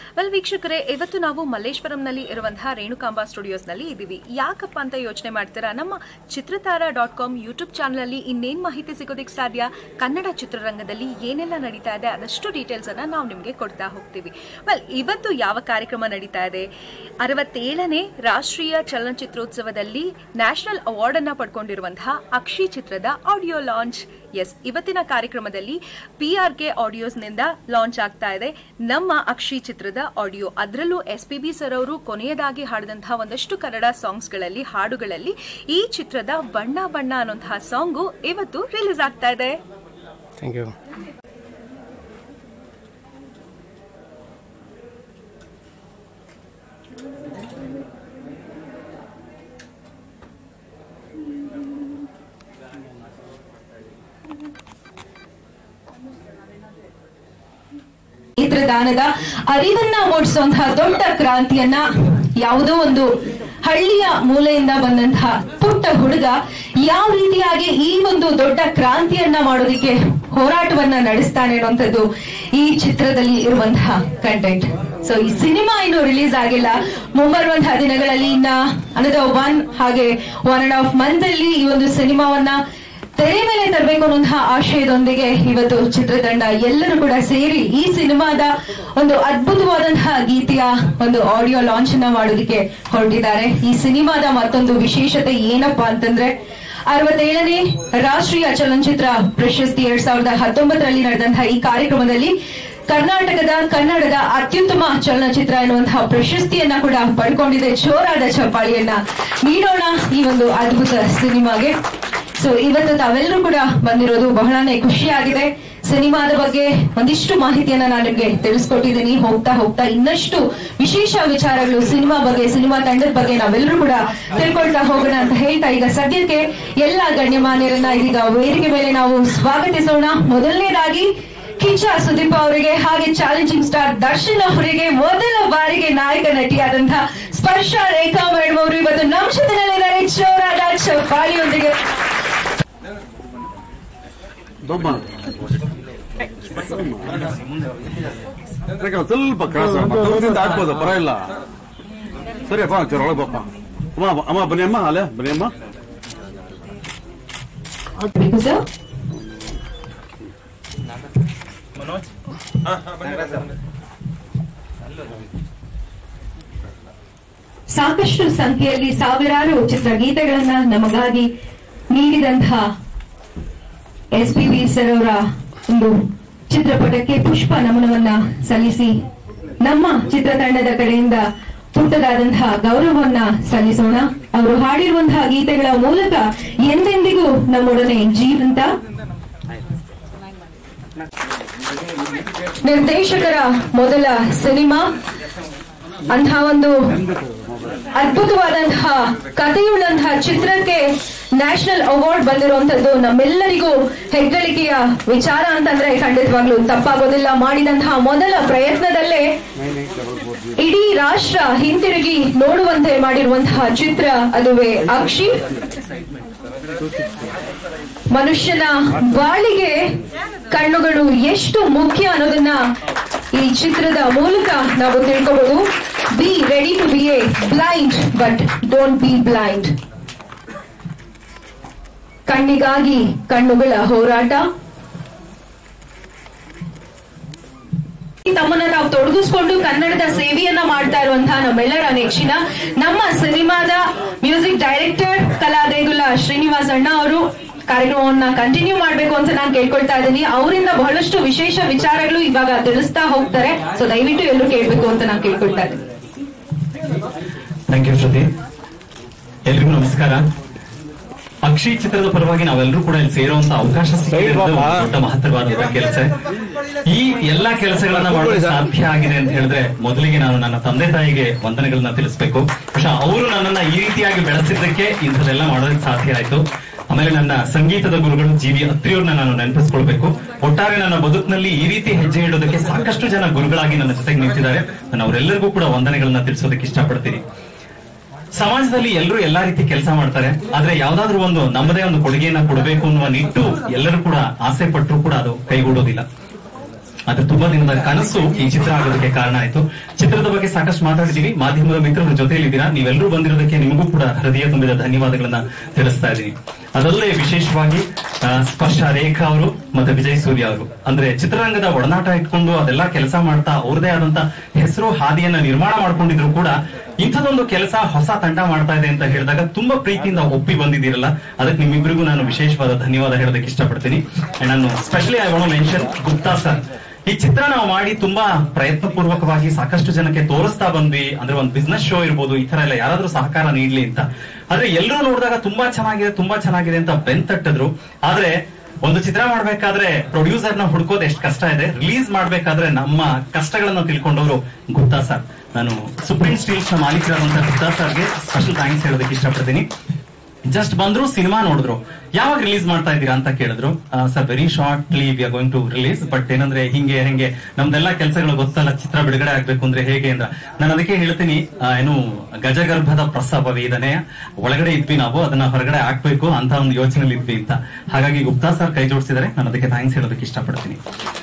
Well ವೀಕ್ಷಕರೇ ಇವತ್ತು ನಾವು ಮಲ್ಲೇಶ್ವರಂನಲ್ಲಿ ಇರುವಂತಹ ರೇಣುಕಾಂಬಾ ಸ್ಟುಡಿಯೋಸ್ನಲ್ಲಿ ಇದ್ದೀವಿ ಯಾಕಪ್ಪ ಅಂತ ಯೋಚನೆ ಮಾಡ್ತೀರಾ ನಮ್ಮ ಚಿತ್ರತಾರ ಡಾಟ್ ಕಾಮ್ ಯೂಟ್ಯೂಬ್ ಚಾನಲಲ್ಲಿ ಇನ್ನೇನು ಮಾಹಿತಿ ಸಿಗೋದಕ್ಕೆ ಸಾಧ್ಯ ಕನ್ನಡ ಚಿತ್ರರಂಗದಲ್ಲಿ ಏನೆಲ್ಲ ನಡೀತಾ ಇದೆ ಅದಷ್ಟು ಡೀಟೇಲ್ಸ್ ಅನ್ನ ನಾವು ನಿಮಗೆ ಕೊಡ್ತಾ ಹೋಗ್ತೀವಿ ವೆಲ್ ಇವತ್ತು ಯಾವ ಕಾರ್ಯಕ್ರಮ ನಡೀತಾ ಇದೆ ಅರವತ್ತೇಳನೇ ರಾಷ್ಟ್ರೀಯ ಚಲನಚಿತ್ರೋತ್ಸವದಲ್ಲಿ ನ್ಯಾಷನಲ್ ಅವಾರ್ಡ್ ಅನ್ನ ಪಡ್ಕೊಂಡಿರುವಂತಹ ಅಕ್ಷಿ ಚಿತ್ರದ ಆಡಿಯೋ ಲಾಂಚ್ ಎಸ್ ಇವತ್ತಿನ ಕಾರ್ಯಕ್ರಮದಲ್ಲಿ ಪಿ ಆರ್ ಕೆ ಆಡಿಯೋಸ್ನಿಂದ ಲಾಂಚ್ ಆಗ್ತಾ ಇದೆ ನಮ್ಮ ಅಕ್ಷಿ ಚಿತ್ರದ ಆಡಿಯೋ ಅದರಲ್ಲೂ ಎಸ್ ಪಿ ಬಿ ಸರ್ ಅವರು ಕೊನೆಯದಾಗಿ ಹಾಡಿದಂತಹ ಒಂದಷ್ಟು ಕನ್ನಡ ಸಾಂಗ್ಸ್ಗಳಲ್ಲಿ ಹಾಡುಗಳಲ್ಲಿ ಈ ಚಿತ್ರದ ಬಣ್ಣ ಬಣ್ಣ ಅನ್ನುವಂತಹ ಸಾಂಗು ಇವತ್ತು ರಿಲೀಸ್ ಆಗ್ತಾ ಇದೆ ಥ್ಯಾಂಕ್ ಯು ನೇತ್ರದಾನದ ಅರಿವನ್ನ ಮೂಡಿಸುವಂತಹ ದೊಡ್ಡ ಕ್ರಾಂತಿಯನ್ನ ಯಾವುದೋ ಒಂದು ಹಳ್ಳಿಯ ಮೂಲೆಯಿಂದ ಬಂದಂತಹ ಪುಟ್ಟ ಹುಡುಗ ಯಾವ ರೀತಿಯಾಗಿ ಈ ಒಂದು ದೊಡ್ಡ ಕ್ರಾಂತಿಯನ್ನ ಮಾಡೋದಿಕ್ಕೆ ಹೋರಾಟವನ್ನ ನಡೆಸ್ತಾನೆ ಅನ್ನುವಂಥದ್ದು ಈ ಚಿತ್ರದಲ್ಲಿ ಇರುವಂತಹ ಕಂಟೆಂಟ್ ಸೊ ಈ ಸಿನಿಮಾ ಇನ್ನು ರಿಲೀಸ್ ಆಗಿಲ್ಲ ಮುಂಬರುವಂತಹ ದಿನಗಳಲ್ಲಿ ಇನ್ನ ಅನದರ್ ಒನ್ ಹಾಗೆ ಒನ್ ಅಂಡ್ ಹಾಫ್ ಮಂತ್ ಅಲ್ಲಿ ಈ ಒಂದು ಸಿನಿಮಾವನ್ನ ತೆರೆ ಮೇಲೆ ತರಬೇಕು ಅನ್ನುವಂತಹ ಆಶಯದೊಂದಿಗೆ ಇವತ್ತು ಚಿತ್ರತಂಡ ಎಲ್ಲರೂ ಕೂಡ ಸೇರಿ ಈ ಸಿನಿಮಾದ ಒಂದು ಅದ್ಭುತವಾದಂತಹ ಗೀತೆಯ ಒಂದು ಆಡಿಯೋ ಲಾಂಚ್ ಅನ್ನ ಮಾಡೋದಕ್ಕೆ ಹೊರಟಿದ್ದಾರೆ ಈ ಸಿನಿಮಾದ ಮತ್ತೊಂದು ವಿಶೇಷತೆ ಏನಪ್ಪಾ ಅಂತಂದ್ರೆ ಅರವತ್ತೇಳನೇ ರಾಷ್ಟ್ರೀಯ ಚಲನಚಿತ್ರ ಪ್ರಶಸ್ತಿ ಎರಡ್ ಸಾವಿರದ ಹತ್ತೊಂಬತ್ತರಲ್ಲಿ ನಡೆದಂತಹ ಈ ಕಾರ್ಯಕ್ರಮದಲ್ಲಿ ಕರ್ನಾಟಕದ ಕನ್ನಡದ ಅತ್ಯುತ್ತಮ ಚಲನಚಿತ್ರ ಎನ್ನುವಂತಹ ಪ್ರಶಸ್ತಿಯನ್ನ ಕೂಡ ಪಡ್ಕೊಂಡಿದೆ ಜೋರಾದ ಚಪ್ಪಾಳಿಯನ್ನ ನೀಡೋಣ ಈ ಒಂದು ಅದ್ಭುತ ಸಿನಿಮಾಗೆ ಸೊ ಇವತ್ತು ತಾವೆಲ್ಲರೂ ಕೂಡ ಬಂದಿರೋದು ಬಹಳನೇ ಖುಷಿಯಾಗಿದೆ ಸಿನಿಮಾದ ಬಗ್ಗೆ ಒಂದಿಷ್ಟು ಮಾಹಿತಿಯನ್ನ ನಾನು ನಿಮ್ಗೆ ತಿಳಿಸ್ಕೊಟ್ಟಿದ್ದೀನಿ ಹೋಗ್ತಾ ಹೋಗ್ತಾ ಇನ್ನಷ್ಟು ವಿಶೇಷ ವಿಚಾರಗಳು ಸಿನಿಮಾ ಬಗ್ಗೆ ಸಿನಿಮಾ ತಂಡದ ಬಗ್ಗೆ ನಾವೆಲ್ಲರೂ ಕೂಡ ತಿಳ್ಕೊಳ್ತಾ ಹೋಗೋಣ ಅಂತ ಹೇಳ್ತಾ ಈಗ ಸದ್ಯಕ್ಕೆ ಎಲ್ಲ ಗಣ್ಯಮಾನ್ಯರನ್ನ ಇದೀಗ ವೇದಿಕೆ ಮೇಲೆ ನಾವು ಸ್ವಾಗತಿಸೋಣ ಮೊದಲನೇದಾಗಿ ಕಿಚ್ಚ ಸುದೀಪ್ ಅವರಿಗೆ ಹಾಗೆ ಚಾಲೆಂಜಿಂಗ್ ಸ್ಟಾರ್ ದರ್ಶನ್ ಅವರಿಗೆ ಮೊದಲ ಬಾರಿಗೆ ನಾಯಕ ನಟಿಯಾದಂತಹ ಸ್ಪರ್ಶ ರೇಖಾ ಮೇಡಮ್ ಅವರು ಇವತ್ತು ನಮ್ಮ ಜೊತೆನಲ್ಲಿದ್ದಾರೆ ಜೋರಾದ ಚಪ್ಪಾಳಿಯೊಂದಿಗೆ ದೊಬ್ಬ ಯಾಕೆ ಒಂದ್ ಸ್ವಲ್ಪ ಕ್ರಾಸ್ ಮತ್ತೊಂದಿಂದ ಹಾಕ್ಬೋದು ಪರವಾಗಿಲ್ಲ ಸರಿಯಪ್ಪ ಒಂಚೂರು ಒಳಗೆ ಬಪ್ಪ ಅಮ್ಮ ಅಮ್ಮ ಬನ್ನಿ ಅಮ್ಮ ಅಲ್ಲೇ ಬನ್ನಿ ಅಮ್ಮ ಬೇಕು ಸರ್ ಸಾಕಷ್ಟು ಸಂಖ್ಯೆಯಲ್ಲಿ ಸಾವಿರಾರು ಚಿತ್ರಗೀತೆಗಳನ್ನ ನಮಗಾಗಿ ನೀಡಿದಂತಹ ಎಸ್ ಪಿ ಬಿ ಸರ್ ಅವರ ಒಂದು ಚಿತ್ರಪಟಕ್ಕೆ ಪುಷ್ಪ ನಮನವನ್ನ ಸಲ್ಲಿಸಿ ನಮ್ಮ ಚಿತ್ರತಂಡದ ಕಡೆಯಿಂದ ಪುಟ್ಟದಾದಂತಹ ಗೌರವವನ್ನ ಸಲ್ಲಿಸೋಣ ಅವರು ಹಾಡಿರುವಂತಹ ಗೀತೆಗಳ ಮೂಲಕ ಎಂದೆಂದಿಗೂ ನಮ್ಮೊಡನೆ ಜೀವಂತ ನಿರ್ದೇಶಕರ ಮೊದಲ ಸಿನಿಮಾ ಅಂತಹ ಒಂದು ಅದ್ಭುತವಾದಂತಹ ಕಥೆಯುಳ್ಳಂತಹ ಚಿತ್ರಕ್ಕೆ ನ್ಯಾಷನಲ್ ಅವಾರ್ಡ್ ಬಂದಿರುವಂತದ್ದು ನಮ್ಮೆಲ್ಲರಿಗೂ ಹೆಗ್ಗಳಿಕೆಯ ವಿಚಾರ ಅಂತಂದ್ರೆ ಖಂಡಿತವಾಗ್ಲೂ ತಪ್ಪಾಗೋದಿಲ್ಲ ಮಾಡಿದಂತಹ ಮೊದಲ ಪ್ರಯತ್ನದಲ್ಲೇ ಇಡೀ ರಾಷ್ಟ್ರ ಹಿಂತಿರುಗಿ ನೋಡುವಂತೆ ಮಾಡಿರುವಂತಹ ಚಿತ್ರ ಅದುವೇ ಅಕ್ಷಿ ಮನುಷ್ಯನ ಬಾಳಿಗೆ ಕಣ್ಣುಗಳು ಎಷ್ಟು ಮುಖ್ಯ ಅನ್ನೋದನ್ನ ಈ ಚಿತ್ರದ ಮೂಲಕ ನಾವು ತಿಳ್ಕೋಬಹುದು be ready to be a blind but don't be blind ಕಣ್ಣಿಗಾಗಿ ಕಣ್ಣುಗಳ ಹೋರಾಟ ತಮ್ಮನ್ನ ತಾವು ತೊಡಗಿಸ್ಕೊಂಡು ಕನ್ನಡದ ಸೇವೆಯನ್ನ ಮಾಡ್ತಾ ಇರುವಂತಹ ನಮ್ಮೆಲ್ಲರ ನೆಚ್ಚಿನ ನಮ್ಮ ಸಿನಿಮಾದ ಮ್ಯೂಸಿಕ್ ಡೈರೆಕ್ಟರ್ ಕಲಾದೇಗುಲ ಶ್ರೀನಿವಾಸ್ ಅಣ್ಣ ಅವರು ಕಾರ್ಯಕ್ರಮವನ್ನ ಕಂಟಿನ್ಯೂ ಮಾಡ್ಬೇಕು ಅಂತ ನಾನು ಕೇಳ್ಕೊಳ್ತಾ ಇದ್ದೀನಿ ಅವರಿಂದ ಬಹಳಷ್ಟು ವಿಶೇಷ ವಿಚಾರಗಳು ಇವಾಗ ತಿಳಿಸ್ತಾ ಹೋಗ್ತಾರೆ ಸೊ ದಯವಿಟ್ಟು ಎಲ್ಲರೂ ಕೇಳ್ಬೇಕು ಅಂತ ನಾನು ಕೇಳ್ಕೊಳ್ತಾ ಇದ್ದೀನಿ ಥ್ಯಾಂಕ್ ಯು ಶ್ರುತಿ ಎಲ್ರಿಗೂ ನಮಸ್ಕಾರ ಅಕ್ಷಿ ಚಿತ್ರದ ಪರವಾಗಿ ನಾವೆಲ್ಲರೂ ಕೂಡ ಇಲ್ಲಿ ಸೇರುವಂತ ಅವಕಾಶ ಸಿಕ್ಕಿರೋದು ದೊಡ್ಡ ಮಹತ್ತರವಾದಂತಹ ಕೆಲಸ ಈ ಎಲ್ಲಾ ಕೆಲಸಗಳನ್ನ ಮಾಡೋದು ಸಾಧ್ಯ ಆಗಿದೆ ಅಂತ ಹೇಳಿದ್ರೆ ಮೊದಲಿಗೆ ನಾನು ನನ್ನ ತಂದೆ ತಾಯಿಗೆ ವಂದನೆಗಳನ್ನ ತಿಳಿಸ್ಬೇಕು ಬಹುಶಃ ಅವರು ನನ್ನನ್ನ ಈ ರೀತಿಯಾಗಿ ಬೆಳೆಸಿದ್ದಕ್ಕೆ ಇಂಥದೆಲ್ಲ ಮಾಡೋದಕ್ಕೆ ಸಾಧ್ಯ ಆಯ್ತು ಆಮೇಲೆ ನನ್ನ ಸಂಗೀತದ ಗುರುಗಳು ಜಿ ವಿ ಅತ್ರಿಯವ್ರನ್ನ ನಾನು ನೆನಪಿಸ್ಕೊಳ್ಬೇಕು ಒಟ್ಟಾರೆ ನನ್ನ ಬದುಕಿನಲ್ಲಿ ಈ ರೀತಿ ಹೆಜ್ಜೆ ಇಡೋದಕ್ಕೆ ಸಾಕಷ್ಟು ಜನ ಗುರುಗಳಾಗಿ ನನ್ನ ಜೊತೆಗೆ ನಿಂತಿದ್ದಾರೆ ನಾನು ಅವರೆಲ್ಲರಿಗೂ ಕೂಡ ವಂದನೆಗಳನ್ನ ತಿಳಿಸೋದಕ್ಕೆ ಇಷ್ಟಪಡ್ತೀನಿ ಸಮಾಜದಲ್ಲಿ ಎಲ್ಲರೂ ಎಲ್ಲಾ ರೀತಿ ಕೆಲಸ ಮಾಡ್ತಾರೆ ಆದ್ರೆ ಯಾವ್ದಾದ್ರು ಒಂದು ನಮ್ಮದೇ ಒಂದು ಕೊಡುಗೆಯನ್ನ ಕೊಡಬೇಕು ಅನ್ನುವ ನಿಟ್ಟು ಎಲ್ಲರೂ ಕೂಡ ಆಸೆ ಪಟ್ಟರು ಕೂಡ ಅದು ಕೈಗೂಡೋದಿಲ್ಲ ಅದ್ರ ತುಂಬಾ ದಿನದ ಕನಸು ಈ ಚಿತ್ರ ಆಗೋದಕ್ಕೆ ಕಾರಣ ಆಯ್ತು ಚಿತ್ರದ ಬಗ್ಗೆ ಸಾಕಷ್ಟು ಮಾತಾಡಿದೀವಿ ಮಾಧ್ಯಮದ ಮಿತ್ರರ ಜೊತೆಯಲ್ಲಿದ್ದೀರಾ ನೀವೆಲ್ಲರೂ ಬಂದಿರೋದಕ್ಕೆ ನಿಮಗೂ ಕೂಡ ಹೃದಯ ತುಂಬಿದ ಧನ್ಯವಾದಗಳನ್ನ ತಿಳಿಸ್ತಾ ಇದ್ದೀನಿ ಅದಲ್ಲೇ ವಿಶೇಷವಾಗಿ ಆ, ಸ್ಪರ್ಶ ರೇಖಾ ಅವರು ಮತ್ತೆ ವಿಜಯ್ ಸೂರ್ಯ ಅವರು ಅಂದ್ರೆ ಚಿತ್ರರಂಗದ ಒಡನಾಟ ಇಟ್ಕೊಂಡು ಅದೆಲ್ಲ ಕೆಲಸ ಮಾಡ್ತಾ ಅವ್ರದೇ ಆದಂತ ಹೆಸರು ಹಾದಿಯನ್ನ ನಿರ್ಮಾಣ ಮಾಡ್ಕೊಂಡಿದ್ರು ಕೂಡ ಇಂಥದೊಂದು ಕೆಲಸ ಹೊಸ ತಂಡ ಮಾಡ್ತಾ ಇದೆ ಅಂತ ಹೇಳಿದಾಗ ತುಂಬಾ ಪ್ರೀತಿಯಿಂದ ಒಪ್ಪಿ ಬಂದಿದ್ದೀರಲ್ಲ ಅದಕ್ಕೆ ನಿಮ್ಮಿಬ್ಬರಿಗೂ ನಾನು ವಿಶೇಷವಾದ ಧನ್ಯವಾದ ಹೇಳೋದಕ್ಕೆ ಇಷ್ಟಪಡ್ತೀನಿ And ನಾನು specially I want mention Gupta sir ಈ ಚಿತ್ರ ನಾವು ಮಾಡಿ ತುಂಬಾ ಪ್ರಯತ್ನ ಪೂರ್ವಕವಾಗಿ ಸಾಕಷ್ಟು ಜನಕ್ಕೆ ತೋರಿಸ್ತಾ ಬಂದ್ವಿ ಅಂದ್ರೆ ಒಂದು ಬಿಸ್ನೆಸ್ ಶೋ ಇರ್ಬೋದು ಈ ತರ ಎಲ್ಲ ಯಾರಾದ್ರೂ ಸಹಕಾರ ನೀಡ್ಲಿ ಅಂತ ಆದ್ರೆ ಎಲ್ಲರೂ ನೋಡಿದಾಗ ತುಂಬಾ ಚೆನ್ನಾಗಿದೆ ತುಂಬಾ ಚೆನ್ನಾಗಿದೆ ಅಂತ ಬೆಂತಟ್ಟಿದ್ರು ಆದ್ರೆ ಒಂದು ಚಿತ್ರ ಮಾಡ್ಬೇಕಾದ್ರೆ ಪ್ರೊಡ್ಯೂಸರ್ ನ ಹುಡ್ಕೋದು ಎಷ್ಟು ಕಷ್ಟ ಇದೆ ರಿಲೀಸ್ ಮಾಡ್ಬೇಕಾದ್ರೆ ನಮ್ಮ ಕಷ್ಟಗಳನ್ನ ತಿಳ್ಕೊಂಡವರು ಗುಪ್ತಾ ಸರ್ ನಾನು ಸುಪ್ರೀಂ ಸ್ಟೀಲ್ಸ್ ನ ಮಾಲೀಕರಾದಂತಹ ಗುಪ್ತಾ ಸರ್ಗೆ ಸ್ಪೆಷಲ್ ಥ್ಯಾಂಕ್ಸ್ ಹೇಳೋದಕ್ಕೆ ಇಷ್ಟಪಡ್ತೀನಿ ಜಸ್ಟ್ ಬಂದ್ರು ಸಿನಿಮಾ ನೋಡಿದ್ರು ಯಾವಾಗ ರಿಲೀಸ್ ಮಾಡ್ತಾ ಇದ್ದೀರಾ ಅಂತ ಕೇಳಿದ್ರು sir very shortly we are going to release but ಏನಂದ್ರೆ ಹಿಂಗೆ ಹೆಂಗೆ ನಮ್ದೆಲ್ಲ ಕೆಲಸಗಳು ಗೊತ್ತಲ್ಲ ಚಿತ್ರ ಬಿಡುಗಡೆ ಆಗ್ಬೇಕು ಅಂದ್ರೆ ಹೇಗೆ ಅಂತ ನಾನು ಅದಕ್ಕೆ ಹೇಳ್ತೀನಿ ಆ, ಏನು ಗಜಗರ್ಭದ ಪ್ರಸವ ವೇದನೆ ಒಳಗಡೆ ಇದ್ವಿ ನಾವು ಅದನ್ನ ಹೊರಗಡೆ ಹಾಕ್ಬೇಕು ಅಂತ ಒಂದು ಯೋಚನೆಯಲ್ಲಿ ಇದ್ವಿ ಅಂತ ಹಾಗಾಗಿ ಗುಪ್ತಾ ಸರ್ ಕೈ ಜೋಡಿಸಿದರೆ ನಾನು ಅದಕ್ಕೆ ಥ್ಯಾಂಕ್ಸ್ ಹೇಳೋದಕ್ಕೆ ಇಷ್ಟಪಡ್ತೀನಿ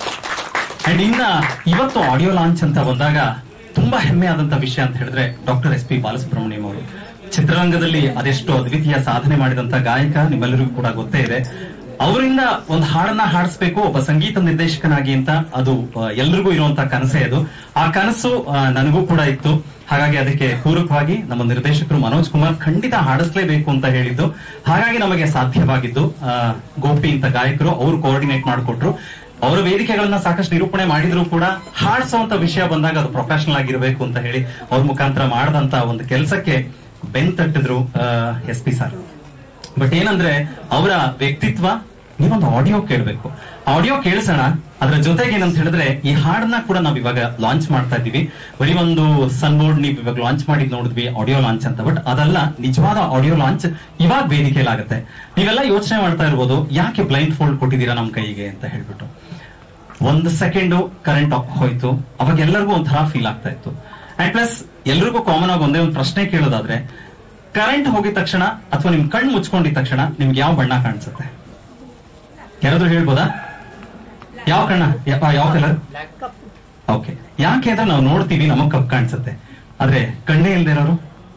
ಅಂಡ್ ಇನ್ನ ಇವತ್ತು ಆಡಿಯೋ ಲಾಂಚ್ ಅಂತ ಬಂದಾಗ ತುಂಬಾ ಹೆಮ್ಮೆ ಆದಂತ ವಿಷಯ ಅಂತ ಹೇಳಿದ್ರೆ ಡಾಕ್ಟರ್ ಎಸ್ ಪಿ ಬಾಲಸುಬ್ರಹ್ಮಣ್ಯಂ ಅವರು ಚಿತ್ರರಂಗದಲ್ಲಿ ಅದೆಷ್ಟು ಅದ್ವಿತೀಯ ಸಾಧನೆ ಮಾಡಿದಂತ ಗಾಯಕ ನಿಮ್ಮೆಲ್ಲರಿಗೂ ಕೂಡ ಗೊತ್ತೇ ಇದೆ ಅವರಿಂದ ಒಂದು ಹಾಡನ್ನ ಹಾಡಿಸ್ಬೇಕು ಒಬ್ಬ ಸಂಗೀತ ನಿರ್ದೇಶಕನಾಗಿ ಅಂತ ಅದು ಆ, ಎಲ್ರಿಗೂ ಇರುವಂತ ಕನಸೇ ಅದು ಆ ಕನಸು ಆ, ನನಗೂ ಕೂಡ ಇತ್ತು ಹಾಗಾಗಿ ಅದಕ್ಕೆ ಪೂರಕವಾಗಿ ನಮ್ಮ ನಿರ್ದೇಶಕರು ಮನೋಜ್ ಕುಮಾರ್ ಖಂಡಿತ ಹಾಡಿಸ್ಲೇಬೇಕು ಅಂತ ಹೇಳಿದ್ದು ಹಾಗಾಗಿ ನಮಗೆ ಸಾಧ್ಯವಾಗಿದ್ದು ಆ, ಗೋಪಿ ಅಂತ ಗಾಯಕರು ಅವರು ಕೋಆರ್ಡಿನೇಟ್ ಮಾಡಿಕೊಟ್ರು ಅವರ ವೇದಿಕೆಗಳನ್ನ ಸಾಕಷ್ಟು ನಿರೂಪಣೆ ಮಾಡಿದ್ರು ಕೂಡ ಹಾಡ್ಸೋಂತ ವಿಷಯ ಬಂದಾಗ ಅದು ಪ್ರೊಫೆಷನಲ್ ಆಗಿರ್ಬೇಕು ಅಂತ ಹೇಳಿ ಅವ್ರ ಮುಖಾಂತರ ಮಾಡದಂತ ಒಂದು ಕೆಲಸಕ್ಕೆ ಬೆನ್ ತಟ್ಟಿದ್ರು ಎಸ್ ಪಿ ಸರ್ ಬಟ್ ಏನಂದ್ರೆ ಅವರ ವ್ಯಕ್ತಿತ್ವ ನೀವೊಂದು ಆಡಿಯೋ ಕೇಳಬೇಕು ಆಡಿಯೋ ಕೇಳಿಸೋಣ ಅದ್ರ ಜೊತೆಗೆ ಏನಂತ ಹೇಳಿದ್ರೆ ಈ ಹಾಡನ್ನ ಕೂಡ ನಾವ್ ಇವಾಗ ಲಾಂಚ್ ಮಾಡ್ತಾ ಇದೀವಿ ಬರೀ ಒಂದು ಸನ್ ಬೋರ್ಡ್ ನೀವು ಇವಾಗ ಲಾಂಚ್ ಮಾಡಿದ್ ನೋಡಿದ್ವಿ ಆಡಿಯೋ ಲಾಂಚ್ ಅಂತ ಬಟ್ ಅದಲ್ಲ ನಿಜವಾದ ಆಡಿಯೋ ಲಾಂಚ್ ಇವಾಗ ವೇದಿಕೆಯಲ್ಲಿ ಆಗುತ್ತೆ ನೀವೆಲ್ಲ ಯೋಚನೆ ಮಾಡ್ತಾ ಇರ್ಬೋದು ಯಾಕೆ ಬ್ಲೈಂಡ್ ಫೋಲ್ಡ್ ಕೊಟ್ಟಿದ್ದೀರಾ ನಮ್ ಕೈಗೆ ಅಂತ ಹೇಳ್ಬಿಟ್ಟು ಒಂದು ಸೆಕೆಂಡ್ ಕರೆಂಟ್ ಹೋಯ್ತು ಅವಾಗ ಎಲ್ಲರಿಗೂ ಒಂಥರ ಫೀಲ್ ಆಗ್ತಾ ಇತ್ತು ಅಂಡ್ ಪ್ಲಸ್ ಎಲ್ರಿಗೂ ಕಾಮನ್ ಆಗಿ ಒಂದೇ ಒಂದು ಪ್ರಶ್ನೆ ಕೇಳೋದಾದ್ರೆ ಕರೆಂಟ್ ಹೋಗಿದ ತಕ್ಷಣ ಅಥವಾ ನಿಮ್ ಕಣ್ಣು ಮುಚ್ಕೊಂಡಿದ ತಕ್ಷಣ ನಿಮ್ಗೆ ಯಾವ ಬಣ್ಣ ಕಾಣಿಸುತ್ತೆ ಯಾರಾದ್ರೂ ಹೇಳ್ಬೋದಾ ಯಾವ ಕಣ್ಣ ಯಾ- ಯಾವ ಕಲರ್ ಓಕೆ ಯಾಕೆ ಅಂದ್ರೆ ನಾವು ನೋಡ್ತೀವಿ ನಮಗ್ ಕಪ್ ಕಾಣಿಸುತ್ತೆ ಆದ್ರೆ ಕಣ್ಣೇ ಇಲ್ದೇ ಇರೋರು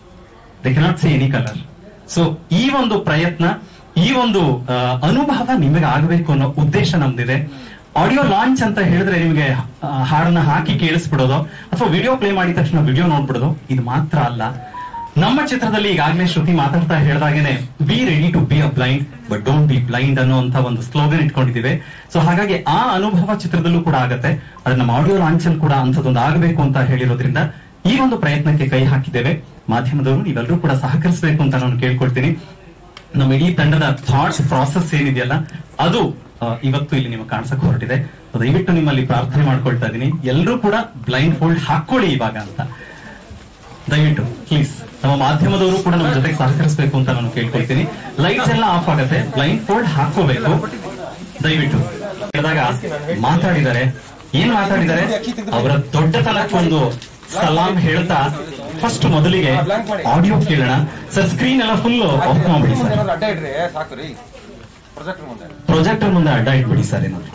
they cannot see any colour so ಈ ಒಂದು ಪ್ರಯತ್ನ ಈ ಒಂದು ಆ, ಅನುಭವ ನಿಮಗೆ ಆಗಬೇಕು ಅನ್ನೋ ಉದ್ದೇಶ ನಮ್ದಿದೆ ಆಡಿಯೋ ಲಾಂಚ್ ಅಂತ ಹೇಳಿದ್ರೆ ನಿಮಗೆ ಆ, ಹಾಡನ್ನ ಹಾಕಿ ಕೇಳಿಸ್ಬಿಡೋದು ಅಥವಾ ವಿಡಿಯೋ ಪ್ಲೇ ಮಾಡಿದ ತಕ್ಷಣ ವಿಡಿಯೋ ನೋಡ್ಬಿಡೋದು ಇದು ಮಾತ್ರ ಅಲ್ಲ ನಮ್ಮ ಚಿತ್ರದಲ್ಲಿ ಈಗಾಗಲೇ ಶ್ರುತಿ ಮಾತಾಡ್ತಾ ಹೇಳಿದಾಗೇನೆ be ready to be a blind but don't be blind ಅನ್ನುವಂತ ಒಂದು ಸ್ಲೋಗನ್ ಇಟ್ಕೊಂಡಿದ್ದೀವಿ ಸೊ ಹಾಗಾಗಿ ಆ ಅನುಭವ ಚಿತ್ರದಲ್ಲೂ ಕೂಡ ಆಗತ್ತೆ ಅದ್ರ ನಮ್ಮ ಆಡಿಯೋ ಲಾಂಚ್ ಅಲ್ಲಿ ಕೂಡ ಅಂತದೊಂದು ಆಗಬೇಕು ಅಂತ ಹೇಳಿರೋದ್ರಿಂದ ಈ ಒಂದು ಪ್ರಯತ್ನಕ್ಕೆ ಕೈ ಹಾಕಿದ್ದೇವೆ ಮಾಧ್ಯಮದವರು ನೀವೆಲ್ಲರೂ ಕೂಡ ಸಹಕರಿಸಬೇಕು ಅಂತ ನಾನು ಕೇಳ್ಕೊಳ್ತೀನಿ ನಮ್ಮ ಇಡೀ ತಂಡದ ಥಾಟ್ಸ್ ಪ್ರಾಸೆಸ್ ಏನಿದೆಯಲ್ಲ ಅದು ಆ, ಇವತ್ತು ಇಲ್ಲಿ ನಿಮಗೆ ಕಾಣಿಸಕ್ ಹೊರಟಿದೆ So, ದಯವಿಟ್ಟು ನಿಮ್ಮಲ್ಲಿ ಪ್ರಾರ್ಥನೆ ಮಾಡ್ಕೊಳ್ತಾ ಇದ್ದೀನಿ ಎಲ್ಲರೂ ಕೂಡ ಬ್ಲೈಂಡ್ ಫೋಲ್ಡ್ ಹಾಕೊಳ್ಳಿ ಇವಾಗ ಅಂತ ದಯವಿಟ್ಟು ಪ್ಲೀಸ್ ನಮ್ಮ ಮಾಧ್ಯಮದವರು ಕೂಡ ನಮ್ಮ ಜೊತೆಗೆ ಸಹಕರಿಸಬೇಕು ಅಂತ ನಾನು ಕೇಳ್ಕೊಳ್ತೀನಿ ಲೈಟ್ಸ್ ಎಲ್ಲ ಆಫ್ ಆಗುತ್ತೆ ಬ್ಲೈಂಡ್ ಫೋಲ್ಡ್ ಹಾಕೋಬೇಕು ದಯವಿಟ್ಟು ಹೇಳಿದಾಗ ಮಾತಾಡಿದ್ದಾರೆ ಏನ್ ಮಾತಾಡಿದ್ದಾರೆ ಅವರ ದೊಡ್ಡತನಕ್ಕೊಂದು ಸಲಾಂ ಹೇಳ್ತಾ ಫಸ್ಟ್ ಮೊದಲಿಗೆ ಆಡಿಯೋ ಕೇಳೋಣ ಸರ್ ಸ್ಕ್ರೀನ್ ಎಲ್ಲ ಫುಲ್ ಆಫ್ ಮಾಡ್ಬಿಡಿ ಸರ್ ಏನಾದ್ರು ಅಡ್ಡ ಇಡ್ರಿ ಸಾಕು ರೀ ಪ್ರೊಜೆಕ್ಟರ್ ಮುಂದೆ ಪ್ರೊಜೆಕ್ಟರ್ ಮುಂದೆ ಅಡ್ಡ ಇಟ್ಬಿಡಿ ಸರ್ ಏನಾದ್ರು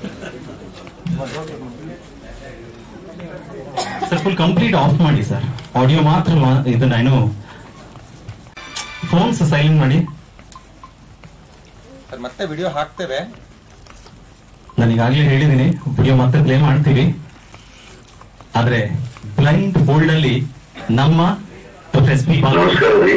ಸರ್ ಫುಲ್ ಕಂಪ್ಲೀಟ್ ಆಫ್ ಮಾಡಿ ಸರ್ ಆಡಿಯೋ ಮಾತ್ರ ಲಾ- ಇದನ್ನ ಏನು ಫೋನ್ಸ್ ಸೈಲೆಂಟ್ ಮಾಡಿ ಸರ್ ಮತ್ತೆ ವಿಡಿಯೋ ಹಾಕ್ತೇವೆ ನಾನು ಈಗಾಗಲೇ ಹೇಳಿದ್ದೀನಿ ವಿಡಿಯೋ ಮತ್ತೆ ಪ್ಲೇ ಮಾಡ್ತೀವಿ ಆದ್ರೆ ಬ್ಲೈಂಡ್ ಫೋಲ್ಡ್ ಅಲ್ಲಿ ನಮ್ಮ ಡಾಕ್ಟರ್ ಎಸ್ ಪಿ ನಮಸ್ಕಾರ ರೀ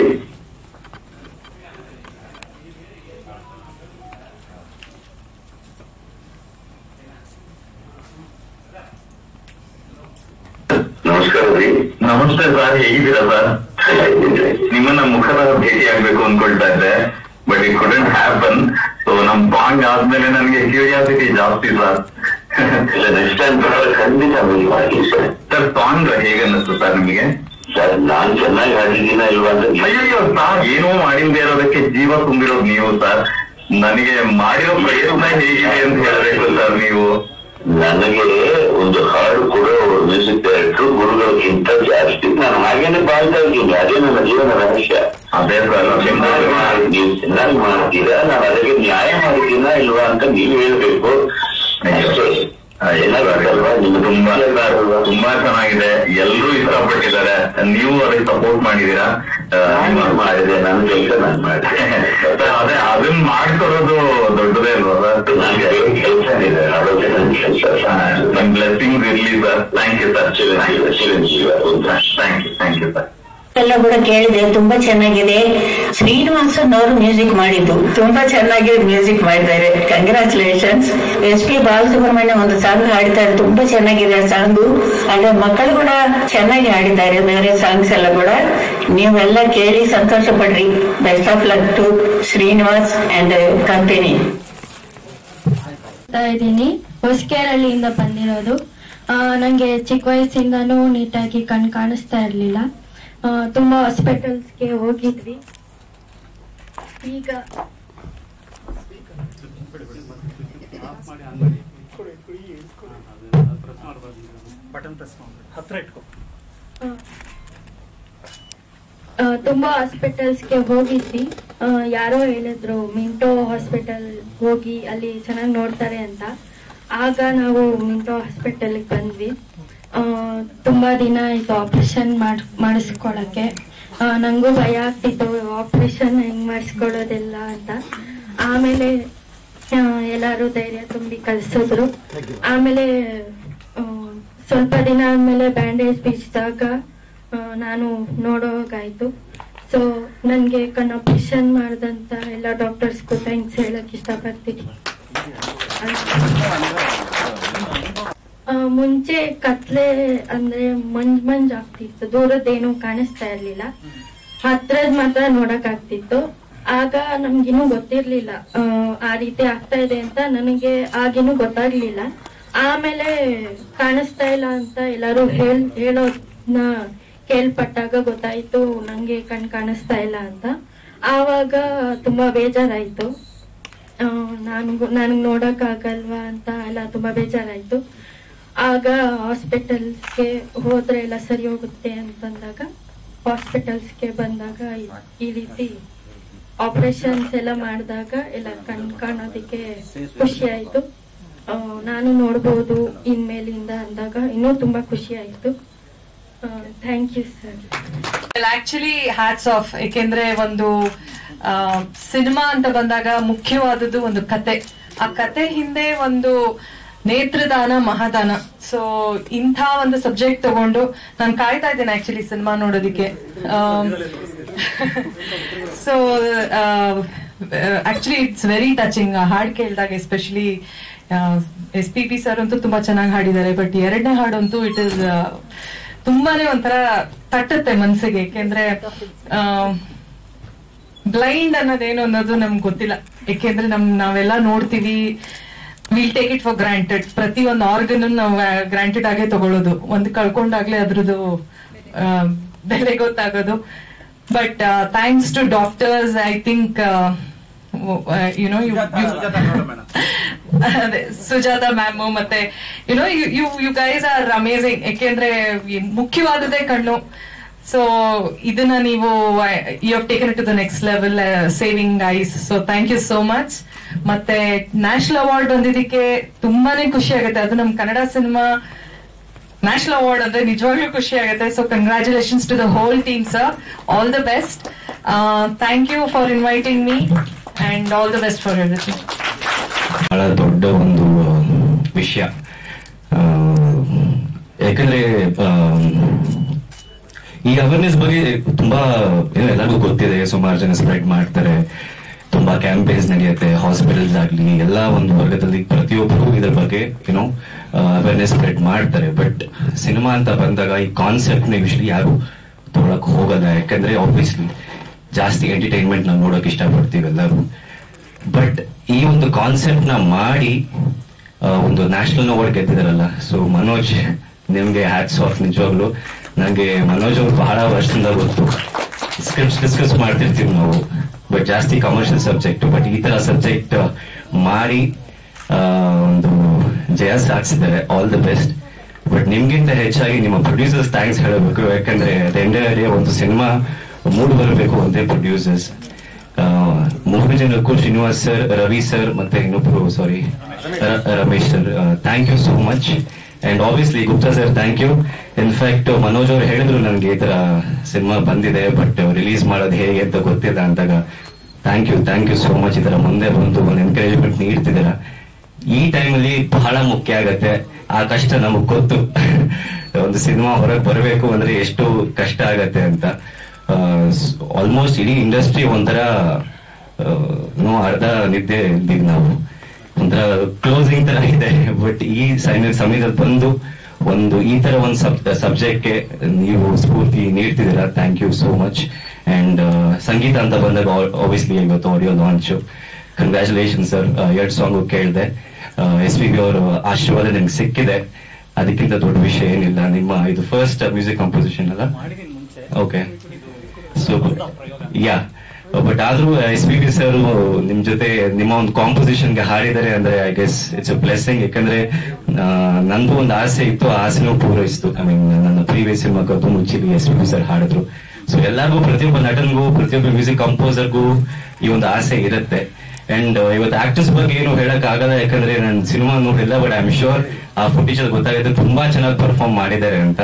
ನಮಸ್ಕಾರ ರೀ ನಮಸ್ತೆ ಸರ್ ಹೇಗಿದ್ದೀರಾ ಸರ್ ನಿಮ್ಮನ್ನ ಮುಖದ ಭೇಟಿ ಆಗ್ಬೇಕು ಅನ್ಕೊಳ್ತಾ ಇದ್ದೆ but it couldn't happen so ನಮ್ ಸಾಂಗ್ ಆದ್ಮೇಲೆ ನನಗೆ ಕ್ಯೂರಿಯಾಸಿಟಿ ಜಾಸ್ತಿ ಸರ್ ಇಲ್ಲ ನೆಕ್ಸ್ಟ್ ಟೈಮ್ ಖಂಡಿತ ಮಾಡಿ ಸರ್ ಸರ್ ಸಾಂಗ್ ಹೇಗನ್ನಿಸ್ತು ಸರ್ ನಿಮಗೆ ಸರ್ ನಾನ್ ಚೆನ್ನಾಗಿ ಹಾಡಿದ್ದೀನ ಇಲ್ವಾ ಅಂತ ಅಯ್ಯೋ ಸರ್ ಏನೋ ಮಾಡಿಲ್ದೇ ಇರೋದಕ್ಕೆ ಜೀವ ತುಂಬಿರೋದು ನೀವು ಸರ್ ನನಗೆ ಮಾಡಿರೋ ಪ್ರಯತ್ನ ಹೇಗಿದೆ ಅಂತ ಹೇಳಬೇಕು ಸರ್ ನೀವು ನನಗೆ ಒಂದು ಹಾಡು ಕೊಡೋ ಮ್ಯೂಸಿಕ್ ಡೈರೆಕ್ಟರ್ ಗುರುಗಳಿಗಿಂತ ಜಾಸ್ತಿ ನಾನು ಹಾಗೇನೆ ಬಾಳ್ತಾ ಇದ್ದೀನಿ ಅದೇ ನನ್ನ ಜೀವನ ರಹಸ್ಯ ಅದೇ ಸರ್ ಚೆನ್ನಾಗಿ ಮಾಡಿ ನೀವು ಚೆನ್ನಾಗಿ ಮಾಡ್ತೀರಾ ನಾನು ಅದಕ್ಕೆ ನ್ಯಾಯ ಮಾಡಿದ್ದೀನಾ ಇಲ್ವಾ ಅಂತ ನೀವು ಹೇಳ್ಬೇಕು ಅಷ್ಟೇ ಅಲ್ವಾ ನೀವು ತುಂಬಾ ತುಂಬಾ ಚೆನ್ನಾಗಿದೆ ಎಲ್ಲರೂ ಇಷ್ಟಪಟ್ಟಿದ್ದಾರೆ ನೀವು ಅದಕ್ಕೆ ಸಪೋರ್ಟ್ ಮಾಡಿದೀರಾ ಮಾಡಿದೆ ನನ್ನ ಕೆಲಸ ನಾನು ಮಾಡಿದೆ ಅದೇ ಅದನ್ನ ಮಾಡ್ಕೊಡೋದು ದೊಡ್ಡದೇ ಅಲ್ವಾ ಕೆಲಸ ಇದೆ ಅದೇ ನನ್ನ ಕೆಲಸ ನಮ್ ಬ್ಲೆಸ್ಸಿಂಗ್ಸ್ ಇರ್ಲಿ ಸರ್ ಥ್ಯಾಂಕ್ ಯು ಸರ್ ಚಿರಂಜೀವ thank you thank you sir ಎಲ್ಲ ಕೂಡ ಕೇಳಿದೆ ತುಂಬಾ ಚೆನ್ನಾಗಿದೆ ಶ್ರೀನಿವಾಸನ್ ಅವರು ಮ್ಯೂಸಿಕ್ ಮಾಡಿದ್ದು ತುಂಬಾ ಚೆನ್ನಾಗಿ ಮ್ಯೂಸಿಕ್ ಮಾಡಿದ್ದಾರೆ ಕಂಗ್ರಾಚುಲೇಷನ್ಸ್ ಎಸ್ ಪಿ ಬಾಲಸುಬ್ರಹ್ಮಣ್ಯ ಒಂದು ಸಾಂಗ್ ಹಾಡಿದ್ದಾರೆ ತುಂಬಾ ಚೆನ್ನಾಗಿದೆ ಆ ಸಾಂಗು ಹಾಗೆ ಮಕ್ಕಳು ಕೂಡ ಚೆನ್ನಾಗಿ ಹಾಡಿದ್ದಾರೆ ಬೇರೆ ಸಾಂಗ್ಸ್ ಎಲ್ಲ ಕೂಡ ನೀವೆಲ್ಲ ಕೇಳಿ ಸಂತೋಷ ಪಡ್ರಿ best of luck to Srinivas and company ಮಾಡ್ತಾ ಇದ್ದೀನಿ ಹೊಸಕೇರಳ್ಳಿಯಿಂದ ಬಂದಿರೋದು ಆ, ನಂಗೆ ಚಿಕ್ಕ ವಯಸ್ಸಿಂದನೂ ನೀಟಾಗಿ ಕಣ್ ಕಾಣಿಸ್ತಾ ಇರ್ಲಿಲ್ಲ ಆ, ತುಂಬಾ ಹಾಸ್ಪಿಟಲ್ಸ್ಗೆ ಹೋಗಿದ್ವಿ ಈಗ ಆ, ತುಂಬಾ ಹಾಸ್ಪಿಟಲ್ಸ್ಗೆ ಹೋಗಿದ್ವಿ ಆ, ಯಾರೋ ಹೇಳಿದ್ರು ಮಿಂಟೋ ಹಾಸ್ಪಿಟಲ್ ಹೋಗಿ ಅಲ್ಲಿ ಚೆನ್ನಾಗಿ ನೋಡ್ತಾರೆ ಅಂತ ಆಗ ನಾವು ಮಿಂಟೋ ಹಾಸ್ಪಿಟಲ್ಗೆ ಬಂದ್ವಿ ಆ, ತುಂಬಾ ದಿನ ಇದು ಆಪರೇಷನ್ ಮಾಡಿಸ್ಕೊಳಕ್ಕೆ ಆ, ನಂಗೂ ಭಯ ಆಗ್ತಿತ್ತು ಆಪರೇಷನ್ ಹೆಂಗ್ ಮಾಡಿಸ್ಕೊಳ್ಳೋದಿಲ್ಲ ಅಂತ ಆಮೇಲೆ ಆ, ಎಲ್ಲಾರು ಧೈರ್ಯ ತುಂಬಿ ಕಳ್ಸಿದ್ರು ಆಮೇಲೆ ಆ, ಸ್ವಲ್ಪ ದಿನ ಆದ್ಮೇಲೆ ಬ್ಯಾಂಡೇಜ್ ಬೀಸಿದಾಗ ಆ, ನಾನು ನೋಡೋಗಾಯ್ತು ಸೊ ನನ್ಗೆ ಕಣ್ ಆಪರೇಷನ್ ಮಾಡ್ದಂತ ಎಲ್ಲ ಡಾಕ್ಟರ್ಸ್ಗೂ ಥ್ಯಾಂಕ್ಸ್ ಹೇಳಕ್ ಇಷ್ಟಪಡ್ತೀನಿ ಆ, ಮುಂಚೆ ಕತ್ಲೆ ಅಂದ್ರೆ ಮಂಜ್ ಮಂಜ್ ಆಗ್ತಿತ್ತು ದೂರದ್ದೇನು ಕಾಣಿಸ್ತಾ ಇರ್ಲಿಲ್ಲ ಹತ್ರದ್ ಮಾತ್ರ ನೋಡಕ್ ಆಗ್ತಿತ್ತು ಆಗ ನಮ್ಗಿನ್ನೂ ಗೊತ್ತಿರ್ಲಿಲ್ಲ ಆ, ಆ ರೀತಿ ಆಗ್ತಾ ಇದೆ ಅಂತ ನನಗೆ ಆಗಿನ್ನೂ ಗೊತ್ತಾಗ್ಲಿಲ್ಲ ಆಮೇಲೆ ಕಾಣಿಸ್ತಾ ಇಲ್ಲ ಅಂತ ಎಲ್ಲರೂ ಹೇಳ್ ಹೇಳೋದ್ನ ಕೇಳ್ಪಟ್ಟಾಗ ಗೊತ್ತಾಯ್ತು ನಂಗೆ ಕಣ್ ಕಾಣಿಸ್ತಾ ಇಲ್ಲ ಅಂತ ಆವಾಗ ತುಂಬಾ ಬೇಜಾರಾಯ್ತು ಆ, ನನ್ಗೂ ನನಗ್ ನೋಡಕ್ ಆಗಲ್ವಾ ಅಂತ ಎಲ್ಲ ತುಂಬಾ ಬೇಜಾರಾಯ್ತು ಆಗ ಹಾಸ್ಪಿಟಲ್ಸ್ಗೆ ಹೋದ್ರೆ ಎಲ್ಲ ಸರಿ ಹೋಗುತ್ತೆ ಅಂತಂದಾಗ ಹಾಸ್ಪಿಟಲ್ಸ್ಗೆ ಬಂದಾಗ ಈ- ಈ ರೀತಿ ಆಪರೇಷನ್ಸ್ ಎಲ್ಲ ಮಾಡಿದಾಗ ಎಲ್ಲ ಕಣ್ ಕಾಣೋದಿಕ್ಕೆ ಖುಷಿ ಆಯ್ತು ಆ, ನಾನು ನೋಡ್ಬೋದು ಇನ್ಮೇಲಿಂದ ಅಂದಾಗ ಇನ್ನೂ ತುಂಬಾ ಖುಷಿ ಆಯ್ತು thank you sir actually hats off ಏಕೆಂದ್ರೆ ಒಂದು ಸಿನಿಮಾ ಅಂತ ಬಂದಾಗ ಮುಖ್ಯವಾದದ್ದು ಒಂದು ಕತೆ ಆ ಕತೆ ಹಿಂದೆ ಒಂದು ನೇತ್ರದಾನ ಮಹಾದಾನ ಸೊ ಇಂಥ ಒಂದು ಸಬ್ಜೆಕ್ಟ್ ತಗೊಂಡು ನಾನು ಕಾಯ್ತಾ ಇದ್ದೇನೆ ಆಕ್ಚುಲಿ ಸಿನಿಮಾ ನೋಡೋದಿಕ್ಕೆ so actually it's very touching ಹಾಡ್ ಕೇಳಿದಾಗ especially S P P sir ಅಂತೂ ತುಂಬಾ ಚೆನ್ನಾಗಿ ಹಾಡಿದ್ದಾರೆ ಬಟ್ ಎರಡನೇ ಹಾಡಂತೂ ಇಟ್ ಇಸ್ ತುಂಬಾನೇ ಒಂಥರ ತಟ್ಟುತ್ತೆ ಮನ್ಸಿಗೆ ಯಾಕೆಂದ್ರೆ ಬ್ಲೈಂಡ್ ಅನ್ನೋದೇನು ಅನ್ನೋದು ನಮ್ಗೆ ಗೊತ್ತಿಲ್ಲ ಯಾಕೆಂದ್ರೆ ನಮ್ ನಾವೆಲ್ಲ ನೋಡ್ತೀವಿ will take it for granted ಪ್ರತಿ ಒಂದು ಆರ್ಗನ್ ನಾವು ಗ್ರಾಂಟೆಡ್ ಆಗೇ ತಗೊಳ್ಳೋದು ಒಂದು ಕಳ್ಕೊಂಡಾಗ್ಲೇ ಅದ್ರದ್ದು ಆ, ಬೆಲೆ ಗೊತ್ತಾಗೋದು but thanks to doctors I think you know you ಅದೇ ಸುಜಾತ ಮ್ಯಾಮ್ ಮತ್ತೆ you know you you guys are amazing ಯಾಕೆಂದ್ರೆ ಈ ಮುಖ್ಯವಾದದೇ ಕಣ್ಣು ಸೊ ಇದನ್ನ ನೀವು you have taken to the next level saving eyes so thank you so much ಮತ್ತೆ ನ್ಯಾಷನಲ್ ಅವಾರ್ಡ್ ಬಂದಿದ್ದಕ್ಕೆ ತುಂಬಾನೇ ಖುಷಿ ಆಗುತ್ತೆ ಅದು ನಮ್ ಕನ್ನಡ ಸಿನಿಮಾ ನ್ಯಾಷನಲ್ ಅವಾರ್ಡ್ ಅಂದ್ರೆ ನಿಜವಾಗ್ಲೂ ಖುಷಿ ಆಗುತ್ತೆ so congratulations to the whole team sir all the best thank you for inviting me and all the best for everything ಬಹಳ ದೊಡ್ಡ ಒಂದು ವಿಷಯ ಆ, ಯಾಕಂದ್ರೆ ಆ, ಈ ಅವೇರ್ನೆಸ್ ಬಗ್ಗೆ ತುಂಬಾ ಏನೋ ಎಲ್ಲರಿಗೂ ಗೊತ್ತಿದೆ ಸುಮಾರು ಜನ ಸ್ಪ್ರೆಡ್ ಮಾಡ್ತಾರೆ ತುಂಬಾ ಕ್ಯಾಂಪೇನ್ಸ್ ನಡೆಯುತ್ತೆ ಹಾಸ್ಪಿಟಲ್ಸ್ ಆಗ್ಲಿ ಎಲ್ಲಾ ಒಂದು ವರ್ಗದಲ್ಲಿ ಪ್ರತಿಯೊಬ್ಬರು ಇದ್ರ ಬಗ್ಗೆ ಏನೋ ಅವೇರ್ನೆಸ್ ಸ್ಪ್ರೆಡ್ ಮಾಡ್ತಾರೆ ಬಟ್ ಸಿನಿಮಾ ಅಂತ ಬಂದಾಗ ಈ ಕಾನ್ಸೆಪ್ಟ್ ನ ಯೂಶಲಿ ಯಾರು ತೊಗೊಳಕ್ ಹೋಗಲ್ಲ ಯಾಕಂದ್ರೆ ಆಬ್ವಿಯಸ್ಲಿ ಜಾಸ್ತಿ ಎಂಟರ್ಟೈನ್ಮೆಂಟ್ ನಾವು ನೋಡಕ್ ಇಷ್ಟಪಡ್ತೀವಿ ಎಲ್ಲರೂ ಬಟ್ ಈ ಒಂದು ಕಾನ್ಸೆಪ್ಟ್ ನ ಮಾಡಿ ಆ, ಒಂದು ನ್ಯಾಷನಲ್ ಅವಾರ್ಡ್ ಗೆದ್ದಿದಾರಲ್ಲ ಸೊ ಮನೋಜ್ ನಿಮ್ಗೆ ಹ್ಯಾಟ್ಸ್ ಆಫ್ ನಿಜವಾಗ್ಲು ನಂಗೆ ಮನೋಜ್ ಅವ್ರು ಬಹಳ ವರ್ಷದಿಂದ ಗೊತ್ತು ಸ್ಕ್ರಿಪ್ಟ್ಸ್ ಡಿಸ್ಕಸ್ ಮಾಡ್ತಿರ್ತೀವಿ ನಾವು ಬಟ್ ಜಾಸ್ತಿ ಕಮರ್ಷಿಯಲ್ ಸಬ್ಜೆಕ್ಟ್ ಬಟ್ ಈ ತರ ಸಬ್ಜೆಕ್ಟ್ ಮಾಡಿ ಆ, ಒಂದು ಜಯ ಸಾಧಿಸಿದ್ದಾರೆ ಆಲ್ ದ ಬೆಸ್ಟ್ ಬಟ್ ನಿಮ್ಗಿಂತ ಹೆಚ್ಚಾಗಿ ನಿಮ್ಮ ಪ್ರೊಡ್ಯೂಸರ್ಸ್ ಥ್ಯಾಂಕ್ಸ್ ಹೇಳಬೇಕು ಯಾಕಂದ್ರೆ ಎಂಡೇ ಒಂದು ಸಿನಿಮಾ ಮೂಡ್ ಬರಬೇಕು ಒಂದೇ ಪ್ರೊಡ್ಯೂಸರ್ಸ್ ಮೂರು ಜನಕ್ಕೂ ಶ್ರೀನಿವಾಸ್ ಸರ್ ರವಿ ಸರ್ ಮತ್ತೆ ಇನ್ನೊಬ್ರು sorry Ramesh sir thank you so much and obviously Gupta sir thank you in fact Manoj ಅವ್ರು ಹೇಳಿದ್ರು ನನಗೆ ಈ ತರ ಸಿನಿಮಾ ಬಂದಿದೆ ಬಟ್ ರಿಲೀಸ್ ಮಾಡೋದು ಹೇಗೆ ಅಂತ ಗೊತ್ತಿಲ್ಲ ಅಂದಾಗ thank you thank you so much ಈ ತರ ಮುಂದೆ ಬಂದು ಒಂದು ಎನ್ಕರೇಜ್ಮೆಂಟ್ ನೀಡ್ತಿದ್ದೀರಾ ಈ ಟೈಮಲ್ಲಿ ಬಹಳ ಮುಖ್ಯ ಆಗತ್ತೆ ಆ ಕಷ್ಟ ನಮಗ್ ಗೊತ್ತು ಒಂದು ಸಿನಿಮಾ ಹೊರಗೆ ಬರಬೇಕು ಅಂದ್ರೆ ಎಷ್ಟು ಕಷ್ಟ ಆಗತ್ತೆ ಅಂತ ಆಲ್ಮೋಸ್ಟ್ ಇಡೀ ಇಂಡಸ್ಟ್ರಿ ಒಂಥರ ನೋ ಅರ್ಧ ನಿದ್ದೆ ಇದ್ದೀವಿ ನಾವು ಒಂಥರ ಕ್ಲೋಸಿಂಗ್ ತರ ಇದೆ ಬಟ್ ಈ ಸಮಯ ಸಮಯದಲ್ಲಿ ಬಂದು ಒಂದು ಈ ತರ ಒಂದು ಸಬ್ಜೆಕ್ಟ್ಗೆ ನೀವು ಸ್ಫೂರ್ತಿ ನೀಡ್ತಿದ್ದೀರಾ thank you so much and ಸಂಗೀತ ಅಂತ ಬಂದಾಗ ಆಬ್ವಿಯಸ್ಲಿ ಇವತ್ತು ಆಡಿಯೋ ಲಾಂಚ್ ಕಂಗ್ರ್ಯಾಚುಲೇಷನ್ ಸರ್ ಎರಡ್ ಸಾಂಗ್ ಕೇಳಿದೆ ಎಸ್ ಪಿ ಬಿ ಅವರ ಆಶೀರ್ವಾದ ನಿಮ್ಗೆ ಸಿಕ್ಕಿದೆ ಅದಕ್ಕಿಂತ ದೊಡ್ಡ ವಿಷಯ ಏನಿಲ್ಲ ನಿಮ್ಮ ಇದು ಫಸ್ಟ್ ಮ್ಯೂಸಿಕ್ ಕಂಪೋಸಿಷನ್ ಅಲ್ಲ ಓಕೆ ಸೂಪರ್ ಯಾ ಬಟ್ ಆದ್ರೂ ಎಸ್ ಪಿ ಬಿ ಸರ್ ನಿಮ್ ಜೊತೆ ನಿಮ್ಮ ಒಂದು ಕಾಂಪೋಸಿಷನ್ ಗೆ ಹಾಡಿದ್ದಾರೆ ಅಂದ್ರೆ I guess it's a blessing ಯಾಕಂದ್ರೆ ಆ, ನಂದು ಒಂದು ಆಸೆ ಇತ್ತು ಆ ಆಸೆನೂ ಪೂರೈಸಿತು ಐ ಮೀನ್ ನನ್ನ ಪ್ರೀವಿಯಸ್ ಸಿನಿಮಾ ಕದ್ದು ಮುಚ್ಚಿಲಿ ಎಸ್ ಪಿ ಬಿ ಸರ್ ಹಾಡಿದ್ರು ಸೊ ಎಲ್ಲರಿಗೂ ಪ್ರತಿಯೊಬ್ಬ ನಟನ್ಗೂ ಪ್ರತಿಯೊಬ್ಬ ಮ್ಯೂಸಿಕ್ ಕಂಪೋಸರ್ಗೂ ಈ ಒಂದು ಆಸೆ ಇರುತ್ತೆ ಅಂಡ್ ಇವತ್ತು ಆಕ್ಟರ್ಸ್ ಬಗ್ಗೆ ಏನು ಹೇಳಕ್ ಆಗಲ್ಲ ಯಾಕಂದ್ರೆ ನಾನು ಸಿನಿಮಾ ನೋಡಿಲ್ಲ ಬಟ್ ಐ ಆಮ್ ಶೋರ್ ಆ ಫುಟೇಜ್ ಅಲ್ಲಿ ಗೊತ್ತಾಗುತ್ತೆ ತುಂಬಾ ಚೆನ್ನಾಗಿ ಪರ್ಫಾರ್ಮ್ ಮಾಡಿದ್ದಾರೆ ಅಂತ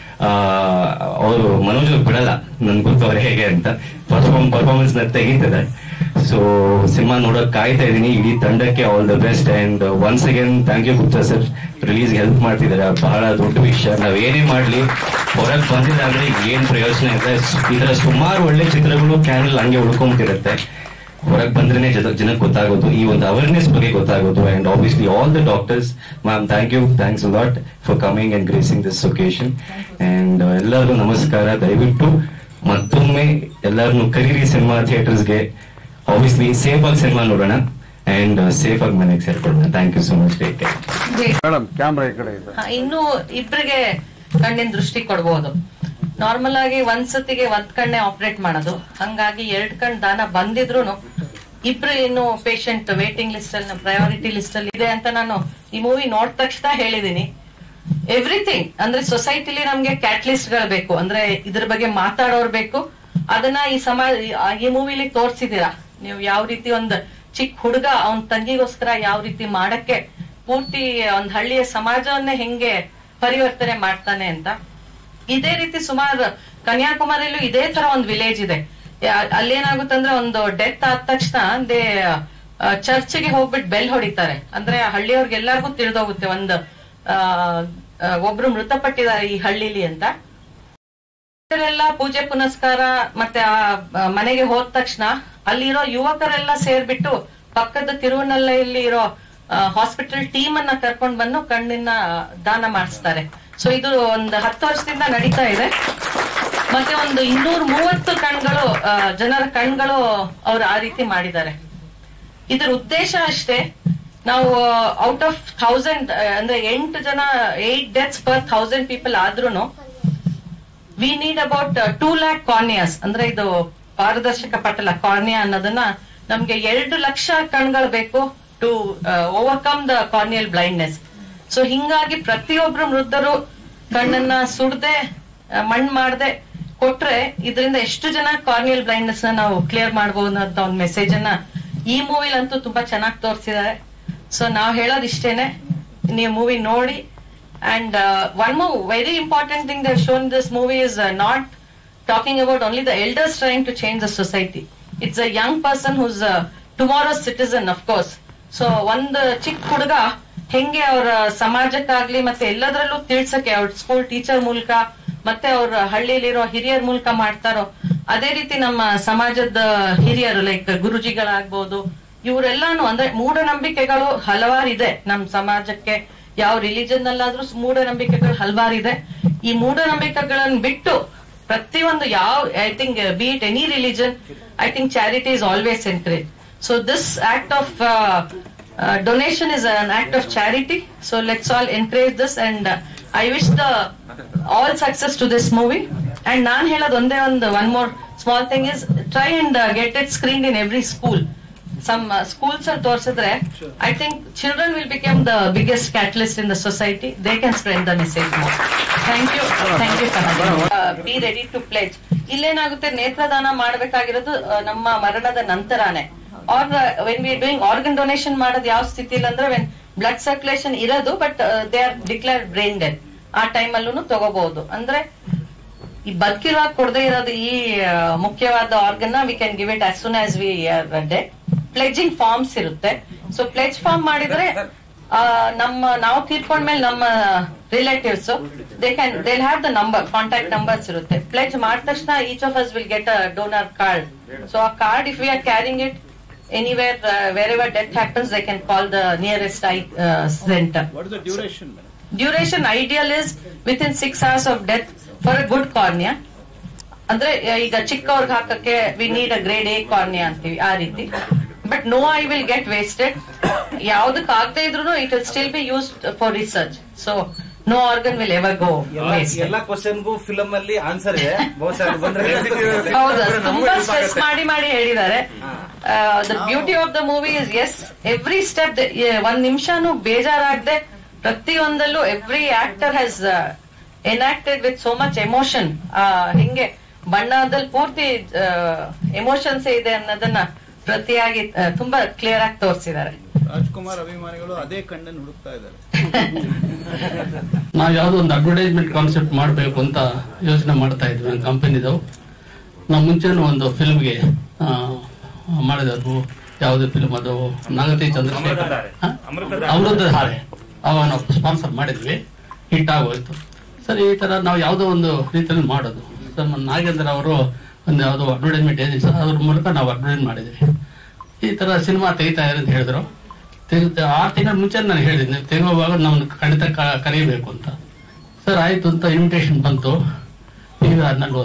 ಅವರು ಮನೋಜ್ ಅವ್ರು ಬಿಡಲ್ಲ ನನ್ ಗೊತ್ತು ಅವ್ರು ಹೇಗೆ ಅಂತ ಪರ್ಫಾರ್ಮ್ ಪರ್ಫಾರ್ಮೆನ್ಸ್ ನ ತೆಗಿತದೆ ಸೊ ಸಿನಿಮಾ ನೋಡಕ್ ಕಾಯ್ತಾ ಇದೀನಿ ಇಡೀ ತಂಡಕ್ಕೆ all the best and once again thank you Gupta sir release help ಮಾಡ್ತಿದ್ದಾರೆ ಬಹಳ ದೊಡ್ಡ ವಿಷಯ ನಾವ್ ಏನೇ ಮಾಡ್ಲಿ ಹೊರಗ್ ಬಂದಿಲ್ಲ ಅಂದ್ರೆ ಏನ್ ಪ್ರಯೋಜನ ಇದೆ ಈ ತರ ಸುಮಾರು ಒಳ್ಳೆ ಚಿತ್ರಗಳು ಕ್ಯಾನಲ್ ಹಂಗೆ ಉಳ್ಕೊಂಬಿಟ್ಟಿರುತ್ತೆ ಹೊರಗೆ ಬಂದ್ರೇನೆ ಜನ ಜನಕ್ಕೆ ಗೊತ್ತಾಗೋದು ಈ ಒಂದು ಅವೇರ್ನೆಸ್ ಬಗ್ಗೆ ಗೊತ್ತಾಗೋದು and obviously all the doctors ma'am thank you thanks lot for coming and gracing this occasion and ಎಲ್ಲರಿಗೂ ನಮಸ್ಕಾರ ದಯವಿಟ್ಟು ಮತ್ತೊಮ್ಮೆ ಎಲ್ಲರನ್ನು ಕರೀರಿ ಸಿನಿಮಾ ಥಿಯೇಟರ್ಸ್ಗೆ ಆಬ್ವಿಯಸ್ಲಿ ಸೇಫ್ ಆಗಿ ಸಿನಿಮಾ ನೋಡೋಣ ಅಂಡ್ ಸೇಫ್ ಆಗಿ ಮನೆಗೆ ಸೇರ್ಕೊಳ್ಳೋಣ thank you so much take care madam camera ಈ ಕಡೆ ಇದೆ ಹ, ಇನ್ನು ಇಬ್ರಿಗೆ ಕಣ್ಣಿನ ದೃಷ್ಟಿ ಕೊಡ್ಬೋದು ನಾರ್ಮಲ್ ಆಗಿ ಒಂದ್ ಸತಿಗೆ ಒಂದ್ ಕಣ್ಣೆ ಆಪರೇಟ್ ಮಾಡೋದು ಹಂಗಾಗಿ ಎರಡ್ ಕಣ್ ದಾನ ಬಂದಿದ್ರು ಇಬ್ರು ಇನ್ನು ಪೇಷಂಟ್ ವೇಟಿಂಗ್ ಲಿಸ್ಟ್ ಅಲ್ಲಿ ಪ್ರಯಾರಿಟಿ ಲಿಸ್ಟ್ ಅಲ್ಲಿ ಇದೆ ಅಂತ ನಾನು ಈ ಮೂವಿ ನೋಡಿದ ತಕ್ಷಣ ಹೇಳಿದೀನಿ ಎವ್ರಿಥಿಂಗ್ ಅಂದ್ರೆ ಸೊಸೈಟಿಲಿ ನಮ್ಗೆ ಕ್ಯಾಟ್ಲಿಸ್ಟ್ ಗಳು ಬೇಕು ಅಂದ್ರೆ ಇದ್ರ ಬಗ್ಗೆ ಮಾತಾಡೋರ್ ಬೇಕು ಅದನ್ನ ಈ ಸಮಾಜ ಈ ಮೂವಿಲಿ ತೋರ್ಸಿದೀರಾ ನೀವು ಯಾವ ರೀತಿ ಒಂದ್ ಚಿಕ್ಕ ಹುಡುಗ ಅವನ್ ತಂಗಿಗೋಸ್ಕರ ಯಾವ ರೀತಿ ಮಾಡಕ್ಕೆ ಪೂರ್ತಿ ಒಂದ್ ಹಳ್ಳಿಯ ಸಮಾಜವನ್ನೇ ಹೆಂಗೆ ಪರಿವರ್ತನೆ ಮಾಡ್ತಾನೆ ಅಂತ ಇದೇ ರೀತಿ ಸುಮಾರು ಕನ್ಯಾಕುಮಾರಿಲೂ ಇದೇ ತರ ಒಂದು ವಿಲೇಜ್ ಇದೆ ಯಾ- ಅಲ್ಲೇನಾಗುತ್ತಂದ್ರೆ ಒಂದು ಡೆತ್ ಆದ ತಕ್ಷಣ ದೇ ಚರ್ಚ್ಗೆ ಹೋಗ್ಬಿಟ್ಟು ಬೆಲ್ ಹೊಡಿತಾರೆ ಅಂದ್ರೆ ಆ ಹಳ್ಳಿಯವ್ರಿಗೆಲ್ಲರಿಗೂ ತಿಳಿದೋಗುತ್ತೆ ಒಂದು ಆ, ಆ, ಒಬ್ರು ಮೃತಪಟ್ಟಿದ್ದಾರೆ ಈ ಹಳ್ಳಿಲಿ ಅಂತ ಎಲ್ಲ ಪೂಜೆ ಪುನಸ್ಕಾರ ಮತ್ತೆ ಆ ಆ, ಮನೆಗೆ ಹೋದ ತಕ್ಷಣ ಅಲ್ಲಿರೋ ಯುವಕರೆಲ್ಲ ಸೇರ್ಬಿಟ್ಟು ಪಕ್ಕದ ತಿರುವನಲ್ಲೆಯಲ್ಲಿ ಇರೋ ಹಾಸ್ಪಿಟಲ್ ಟೀಮ್ ಅನ್ನ ಕರ್ಕೊಂಡ್ ಬಂದು ಕಣ್ಣಿನ ದಾನ ಮಾಡಿಸ್ತಾರೆ ಸೊ ಇದು ಒಂದು ಹತ್ತು ವರ್ಷದಿಂದ ನಡೀತಾ ಇದೆ ಮತ್ತೆ ಒಂದು ಇನ್ನೂರ ಮೂವತ್ತು ಕಣ್ಗಳು ಆ, ಜನರ ಕಣ್ಗಳು ಅವ್ರು ಆ ರೀತಿ ಮಾಡಿದ್ದಾರೆ ಇದರ ಉದ್ದೇಶ ಅಷ್ಟೇ ನಾವು ಔಟ್ ಆಫ್ ಥೌಸಂಡ್ ಅಂದ್ರೆ ಎಂಟು ಜನ eight deaths per thousand people ಆದ್ರೂನು we need about two lakh corneas ಅಂದ್ರೆ ಇದು ಪಾರದರ್ಶಕ ಪಟಲ ಕಾರ್ನಿಯಾ ಅನ್ನೋದನ್ನ ನಮ್ಗೆ ಎರಡು ಲಕ್ಷ ಕಣ್ಗಳು ಬೇಕು to overcome the corneal blindness so ಹಿಂಗಾಗಿ ಪ್ರತಿಯೊಬ್ರು ವೃದ್ಧರು ಕಣ್ಣನ್ನ ಸುಡದೆ ಮಣ್ಣು ಮಾಡದೆ ಕೊಟ್ರೆ ಇದರಿಂದ ಎಷ್ಟು ಜನ ಕಾರ್ನಿಯಲ್ ಬ್ಲೈಂಡ್ನೆಸ್ ನ ನಾವು ಕ್ಲಿಯರ್ ಮಾಡಬಹುದು ಅಂತ ಒಂದು ಮೆಸೇಜ್ ಅನ್ನ ಈ ಮೂವಿಲಂತೂ ತುಂಬಾ ಚೆನ್ನಾಗಿ ತೋರಿಸಿದ್ದಾರೆ ಸೊ ನಾವ್ ಹೇಳೋದ್ ಇಷ್ಟೇನೆ ನೀವು ಮೂವಿ ನೋಡಿ And uh, one more very important thing they've shown in this movie is uh, not talking about only the elders trying to change the society. It's a young person who's uh, tomorrow's citizen, of course. So ಒಂದು ಚಿಕ್ಕ ಹುಡುಗ ಹೆಂಗೆ ಅವರ ಸಮಾಜಕ್ಕಾಗ್ಲಿ ಮತ್ತೆ ಎಲ್ಲದರಲ್ಲೂ ತಿಳ್ಸಕ್ಕೆ ಅವ್ರ school teacher ಮೂಲಕ ಮತ್ತೆ ಅವ್ರ ಹಳ್ಳಿಲಿರೋ ಹಿರಿಯರ ಮೂಲಕ ಮಾಡ್ತಾರೋ ಅದೇ ರೀತಿ ನಮ್ಮ ಸಮಾಜದ ಹಿರಿಯರು ಲೈಕ್ ಗುರುಜಿಗಳಾಗ್ಬೋದು ಇವರೆಲ್ಲಾನು ಅಂದ್ರೆ ಮೂಢನಂಬಿಕೆಗಳು ಹಲವಾರು ಇದೆ ನಮ್ಮ ಸಮಾಜಕ್ಕೆ ಯಾವ ರಿಲಿಜನ್ ಅಲ್ಲಾದ್ರೂ ಮೂಢನಂಬಿಕೆಗಳು ಹಲವಾರು ಇದೆ ಈ ಮೂಢನಂಬಿಕೆಗಳನ್ನ ಬಿಟ್ಟು ಪ್ರತಿಯೊಂದು ಯಾವ I think be it any religion I think charity is always encourage so this act of donation is an act of charity so let's all encourage this and I wish the all success to this movie and ನಾನ್ ಹೇಳೋದು ಒಂದೇ ಒಂದು one more small thing is try and get it screen in every school some schools ಅಲ್ಲಿ ತೋರಿಸಿದ್ರೆ I think children will become the biggest catalyst in the society they can spread the message more thank you thank you be ready to pledge ಇಲ್ಲೇನಾಗುತ್ತೆ ನೇತ್ರದಾನ ಮಾಡಬೇಕಾಗಿರೋದು ಆ, ನಮ್ಮ ಮರಣದ ನಂತರಾನೇ are when we doing organ donation ಮಾಡೋದು ಯಾವ ಸ್ಥಿತಿಲಿ ಅಂದ್ರೆ ವೆನ್ ಬ್ಲಡ್ ಸರ್ಕ್ಯುಲೇಷನ್ ಇರೋದು but they are declare brain death ಆ ಟೈಮ್ ಅಲ್ಲೂ ತಗೋಬಹುದು ಅಂದ್ರೆ ಈ ಬದುಕಿರುವಾಗ ಕೊಡದೇ ಇರೋದು ಈ ಆ, ಮುಖ್ಯವಾದ organ we can give it as soon as we the pledging forms ಇರುತ್ತೆ ಸೊ ಪ್ಲೆಜ್ ಫಾರ್ಮ್ ಮಾಡಿದ್ರೆ ಆ, ನಮ್ಮ ನಾವು ತೀರ್ಕೊಂಡ್ಮೇಲೆ ನಮ್ಮ relatives they can they have the number contact numbers ಇರುತ್ತೆ ಪ್ಲೆಜ್ ಮಾಡಿದ ತಕ್ಷಣ each of us will get a donor card so ಆ card if we are carrying it anywhere wherever death happens they can call the nearest eye centre What is the duration? madam? Duration ideal is within six hours of death for a good cornea ಅಂದ್ರೆ ಈಗ ಚಿಕ್ಕವ್ರಿಗೆ ಹಾಕಕ್ಕೆ we need a grade A cornea ಅಂತೀವಿ ಆ ರೀತಿ but no eye will get wasted ಯಾವ್ದಕ್ ಆಗದೆ ಇದ್ರು it will still be used for research so no organ will ever go waste ಎಲ್ಲ ಕ್ವಶನ್ಗೂ ಫಿಲಮ್ ಅಲ್ಲಿ ಆನ್ಸರ್ ಇದೆ ಬಹುಶಃ ಅದು ಬಂದ್ರೆ ಹೌದು ಅದು ತುಂಬಾ ಸ್ಟ್ರೆಸ್ ಮಾಡಿ ಮಾಡಿ ಹೇಳಿದ್ದಾರೆ the beauty of the movie is as every step ಒಂದ್ ನಿಮಿಷನೂ ಬೇಜಾರಾಗದೆ ಪ್ರತಿಯೊಂದಲ್ಲೂ every actor has enacted with so much emotion ಹಿಂಗೆ ಬಣ್ಣದಲ್ಲಿ ಪೂರ್ತಿ ಎಮೋಷನ್ಸ್ ಇದೆ ಅನ್ನೋದನ್ನ ಪ್ರತಿಯಾಗಿ ಆ, ತುಂಬಾ ಕ್ಲಿಯರ್ ಆಗಿ ತೋರಿಸಿದ್ದಾರೆ ರಾಜ್ಕುಮಾರ್ ಅಭಿಮಾನಿಗಳು ಅದೇ ಕಣ್ಣನ್ನು ಹುಡುಕ್ತಾ ಇದ್ದಾರೆ ನಾವು ಯಾವುದೋ ಒಂದು ಅಡ್ವರ್ಟೈಸ್ಮೆಂಟ್ ಕಾನ್ಸೆಪ್ಟ್ ಮಾಡಬೇಕು ಅಂತ ಯೋಚನೆ ಮಾಡ್ತಾ ಇದ್ವಿ ನಮ್ಮ ಕಂಪನಿದವು ನಾವು ಮುಂಚೆನೂ ಒಂದು ಫಿಲ್ಮ್ಗೆ ಮಾಡಿದವು ಯಾವುದೇ ಫಿಲ್ಮ್ ಅದು ನಾಗತಿ ಚಂದ್ರಶೇಖರ್ ಹ? ಅಮೃತದ ಹಾರೆ ಅವಾಗ ನಾವು ಸ್ಪಾನ್ಸರ್ ಮಾಡಿದ್ವಿ ಹಿಟ್ ಆಗೋಯ್ತು ಸರ್ ಈ ತರ ನಾವು ಯಾವುದೋ ಒಂದು ರೀತಿಯಲ್ಲಿ ಮಾಡೋದು ಸರ್ ನಮ್ಮ ನಾಗೇಂದ್ರ ಅವರು ಒಂದು ಯಾವುದೋ ಅಡ್ವರ್ಟೈಸ್ಮೆಂಟ್ ಏಜೆನ್ಸಿ ಅದ್ರ ಮೂಲಕ ನಾವು ಅಡ್ವರ್ಟೈಸ್ ಮಾಡಿದ್ವಿ ಈ ತರ ಸಿನಿಮಾ ತೆಗಿತಾ ಇದ್ದಾರೆ ಅಂತ ಹೇಳಿದ್ರು ತೆಗಿ- ಆರು ತಿಂಗಳ ಮುಂಚೆ ನಾನು ಹೇಳಿದ್ದೆ ನೀವು ತೆಗುವಾಗ ನಮ್ಮನ್ನು ಖಂಡಿತ ಕ- ಕರೀಬೇಕು ಅಂತ ಸರ್ ಆಯ್ತು ಅಂತ ಇನ್ವಿಟೇಷನ್ ಬಂತು ಈಗ ನಾನು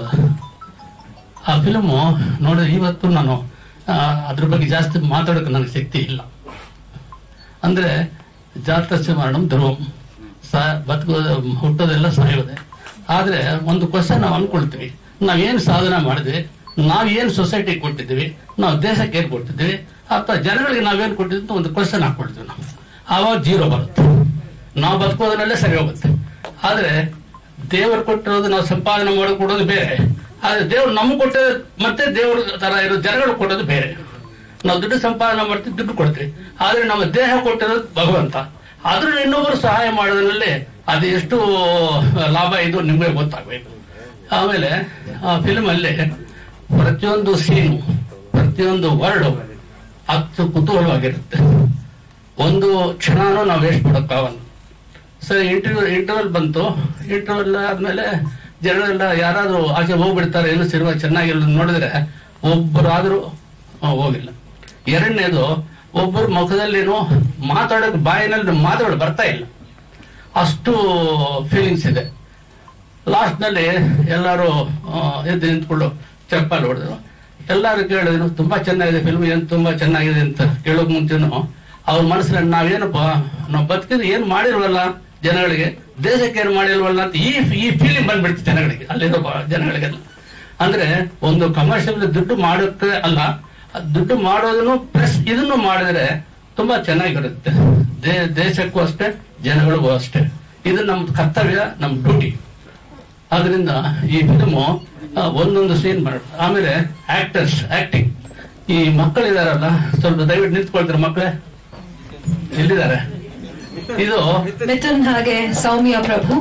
ಆ ಫಿಲ್ಮು ನೋಡಿದ್ರೆ ಇವತ್ತು ನಾನು ಆ, ಅದ್ರ ಬಗ್ಗೆ ಜಾಸ್ತಿ ಮಾತಾಡೋಕೆ ನನಗೆ ಶಕ್ತಿ ಇಲ್ಲ ಅಂದ್ರೆ ಜಾತಸ್ಯ ಮರಣಂ ಧ್ರುವಂ ಸಾ ಬದುಕೋದು ಹುಟ್ಟೋದೆಲ್ಲ ಸಾಯೋದೆ ಆದ್ರೆ ಒಂದು ಕ್ವಶನ್ ನಾವು ಅನ್ಕೊಳ್ತೀವಿ ನಾವೇನು ಸಾಧನೆ ಮಾಡಿದ್ವಿ ನಾವೇನು ಸೊಸೈಟಿಗೆ ಕೊಟ್ಟಿದ್ದೀವಿ ನಾವು ದೇಶಕ್ಕೆ ಏನ್ ಕೊಟ್ಟಿದ್ದೀವಿ ಅಥವಾ ಜನಗಳಿಗೆ ನಾವೇನು ಕೊಟ್ಟಿದ್ವಿ ಅಂತ ಒಂದು ಕ್ವಶನ್ ಹಾಕೊಳ್ತೀವಿ ನಾವು ಆವಾಗ ಜೀರೋ ಬರುತ್ತೆ ನಾವು ಬದುಕೋದ್ರಲ್ಲೇ ಸರಿ ಹೋಗುತ್ತೆ ಆದ್ರೆ ದೇವರು ಕೊಟ್ಟಿರೋದು ನಾವು ಸಂಪಾದನೆ ಮಾಡಿ ಕೊಡೋದು ಬೇರೆ ಆದ್ರೆ ದೇವ್ರು ನಮ್ಗೆ ಕೊಟ್ಟಿರೋದು ಮತ್ತೆ ದೇವ್ರ ತರ ಇರೋ ಜನಗಳು ಕೊಡೋದು ಬೇರೆ ನಾವು ದುಡ್ಡು ಸಂಪಾದನೆ ಮಾಡ್ತೀವಿ ದುಡ್ಡು ಕೊಡ್ತೀವಿ ಆದ್ರೆ ನಮ್ಮ ದೇಹ ಕೊಟ್ಟಿರೋದು ಭಗವಂತ ಆದ್ರೂ ಇನ್ನೊಬ್ಬರು ಸಹಾಯ ಮಾಡೋದ್ರಲ್ಲಿ ಅದು ಎಷ್ಟು ಲಾಭ ಇದು ನಿಮ್ಗೆ ಗೊತ್ತಾಗಬೇಕು ಆಮೇಲೆ ಆ ಫಿಲ್ಮ್ ಅಲ್ಲಿ ಪ್ರತಿಯೊಂದು ಸೀನು ಪ್ರತಿಯೊಂದು ವರ್ಡ್ ಅಷ್ಟು ಕುತೂಹಲವಾಗಿರುತ್ತೆ ಒಂದು ಕ್ಷಣನೂ ನಾವು ವೇಸ್ಟ್ ಮಾಡೋಕ್ಕಾಗಲ್ಲ ಸರಿ ಇಂಟರ್ವ್ಯೂ ಇಂಟರ್ವಲ್ ಬಂತು ಇಂಟರ್ವಲ್ ಆದ್ಮೇಲೆ ಜನರೆಲ್ಲ ಯಾರಾದ್ರೂ ಆಚೆ ಹೋಗ್ಬಿಡ್ತಾರೆ ಏನು ಸಿನಿಮಾ ಚೆನ್ನಾಗಿಲ್ಲ ನೋಡಿದ್ರೆ ಒಬ್ಬರಾದ್ರೂ ಆ, ಹೋಗಿಲ್ಲ ಎರಡನೇದು ಒಬ್ಬರು ಮುಖದಲ್ಲೇನು ಮಾತಾಡೋಕ್ ಬಾಯಿನಲ್ಲಿ ಮಾತಾಡೋದು ಬರ್ತಾ ಇಲ್ಲ ಅಷ್ಟು ಫೀಲಿಂಗ್ಸ್ ಇದೆ ಲಾಸ್ಟ್ ನಲ್ಲಿ ಎಲ್ಲರೂ ಆ, ಎದ್ದು ನಿಂತ್ಕೊಂಡು ಚಪ್ಪಲ್ ಹೊಡೆದ್ರು ಎಲ್ಲರೂ ಕೇಳಿದ್ರು ತುಂಬಾ ಚೆನ್ನಾಗಿದೆ ಫಿಲ್ಮ್ ಏನ್ ತುಂಬಾ ಚೆನ್ನಾಗಿದೆ ಅಂತ ಕೇಳೋಕ್ ಮುಂಚೆನು ಅವ್ರ ಮನಸ್ಸಿನಲ್ಲಿ ನಾವೇನಪ್ಪ ನಾವು ಬದುಕಿದ್ರೆ ಏನ್ ಮಾಡಿಲ್ವಲ್ಲ ಜನಗಳಿಗೆ ದೇಶಕ್ಕೆ ಏನ್ ಮಾಡಿಲ್ವಲ್ಲ ಅಂತ ಈ ಈ ಫೀಲಿಂಗ್ ಬಂದ್ಬಿಡ್ತು ಜನಗಳಿಗೆ ಅಲ್ಲಿರೋ ಬ- ಜನಗಳಿಗೆಲ್ಲ ಅಂದ್ರೆ ಒಂದು ಕಮರ್ಷಿಯಲ್ ದುಡ್ಡು ಮಾಡೋಕ್ಕೆ ಅಲ್ಲ ಅದ್ ದುಡ್ಡು ಮಾಡೋದನ್ನು ಪ್ಲಸ್ ಇದನ್ನು ಮಾಡಿದ್ರೆ ತುಂಬಾ ಚೆನ್ನಾಗಿರುತ್ತೆ ದೇ- ದೇಶಕ್ಕೂ ಅಷ್ಟೇ ಜನಗಳಿಗೂ ಅಷ್ಟೇ ಇದು ನಮ್ಮ ಕರ್ತವ್ಯ ನಮ್ಮ ಡ್ಯೂಟಿ ಆದ್ರಿಂದ ಈ ಫಿಲ್ಮು ಒಂದೊಂದು ಸೀನ್ ಮಾಡ ಆಮೇಲೆ ಆಕ್ಟರ್ಸ್ ಆಕ್ಟಿಂಗ್ ಈ ಮಕ್ಕಳಿದಾರಲ್ಲ ಸ್ವಲ್ಪ ದಯವಿಟ್ಟು ನಿಂತ್ಕೊಳ್ತಾರೆ ಮಕ್ಕಳೇ ಎಲ್ಲಿದ್ದಾರೆ ಇದು ಮಿಥುನ್ ಹಾಗೆ ಸೌಮ್ಯ ಪ್ರಭು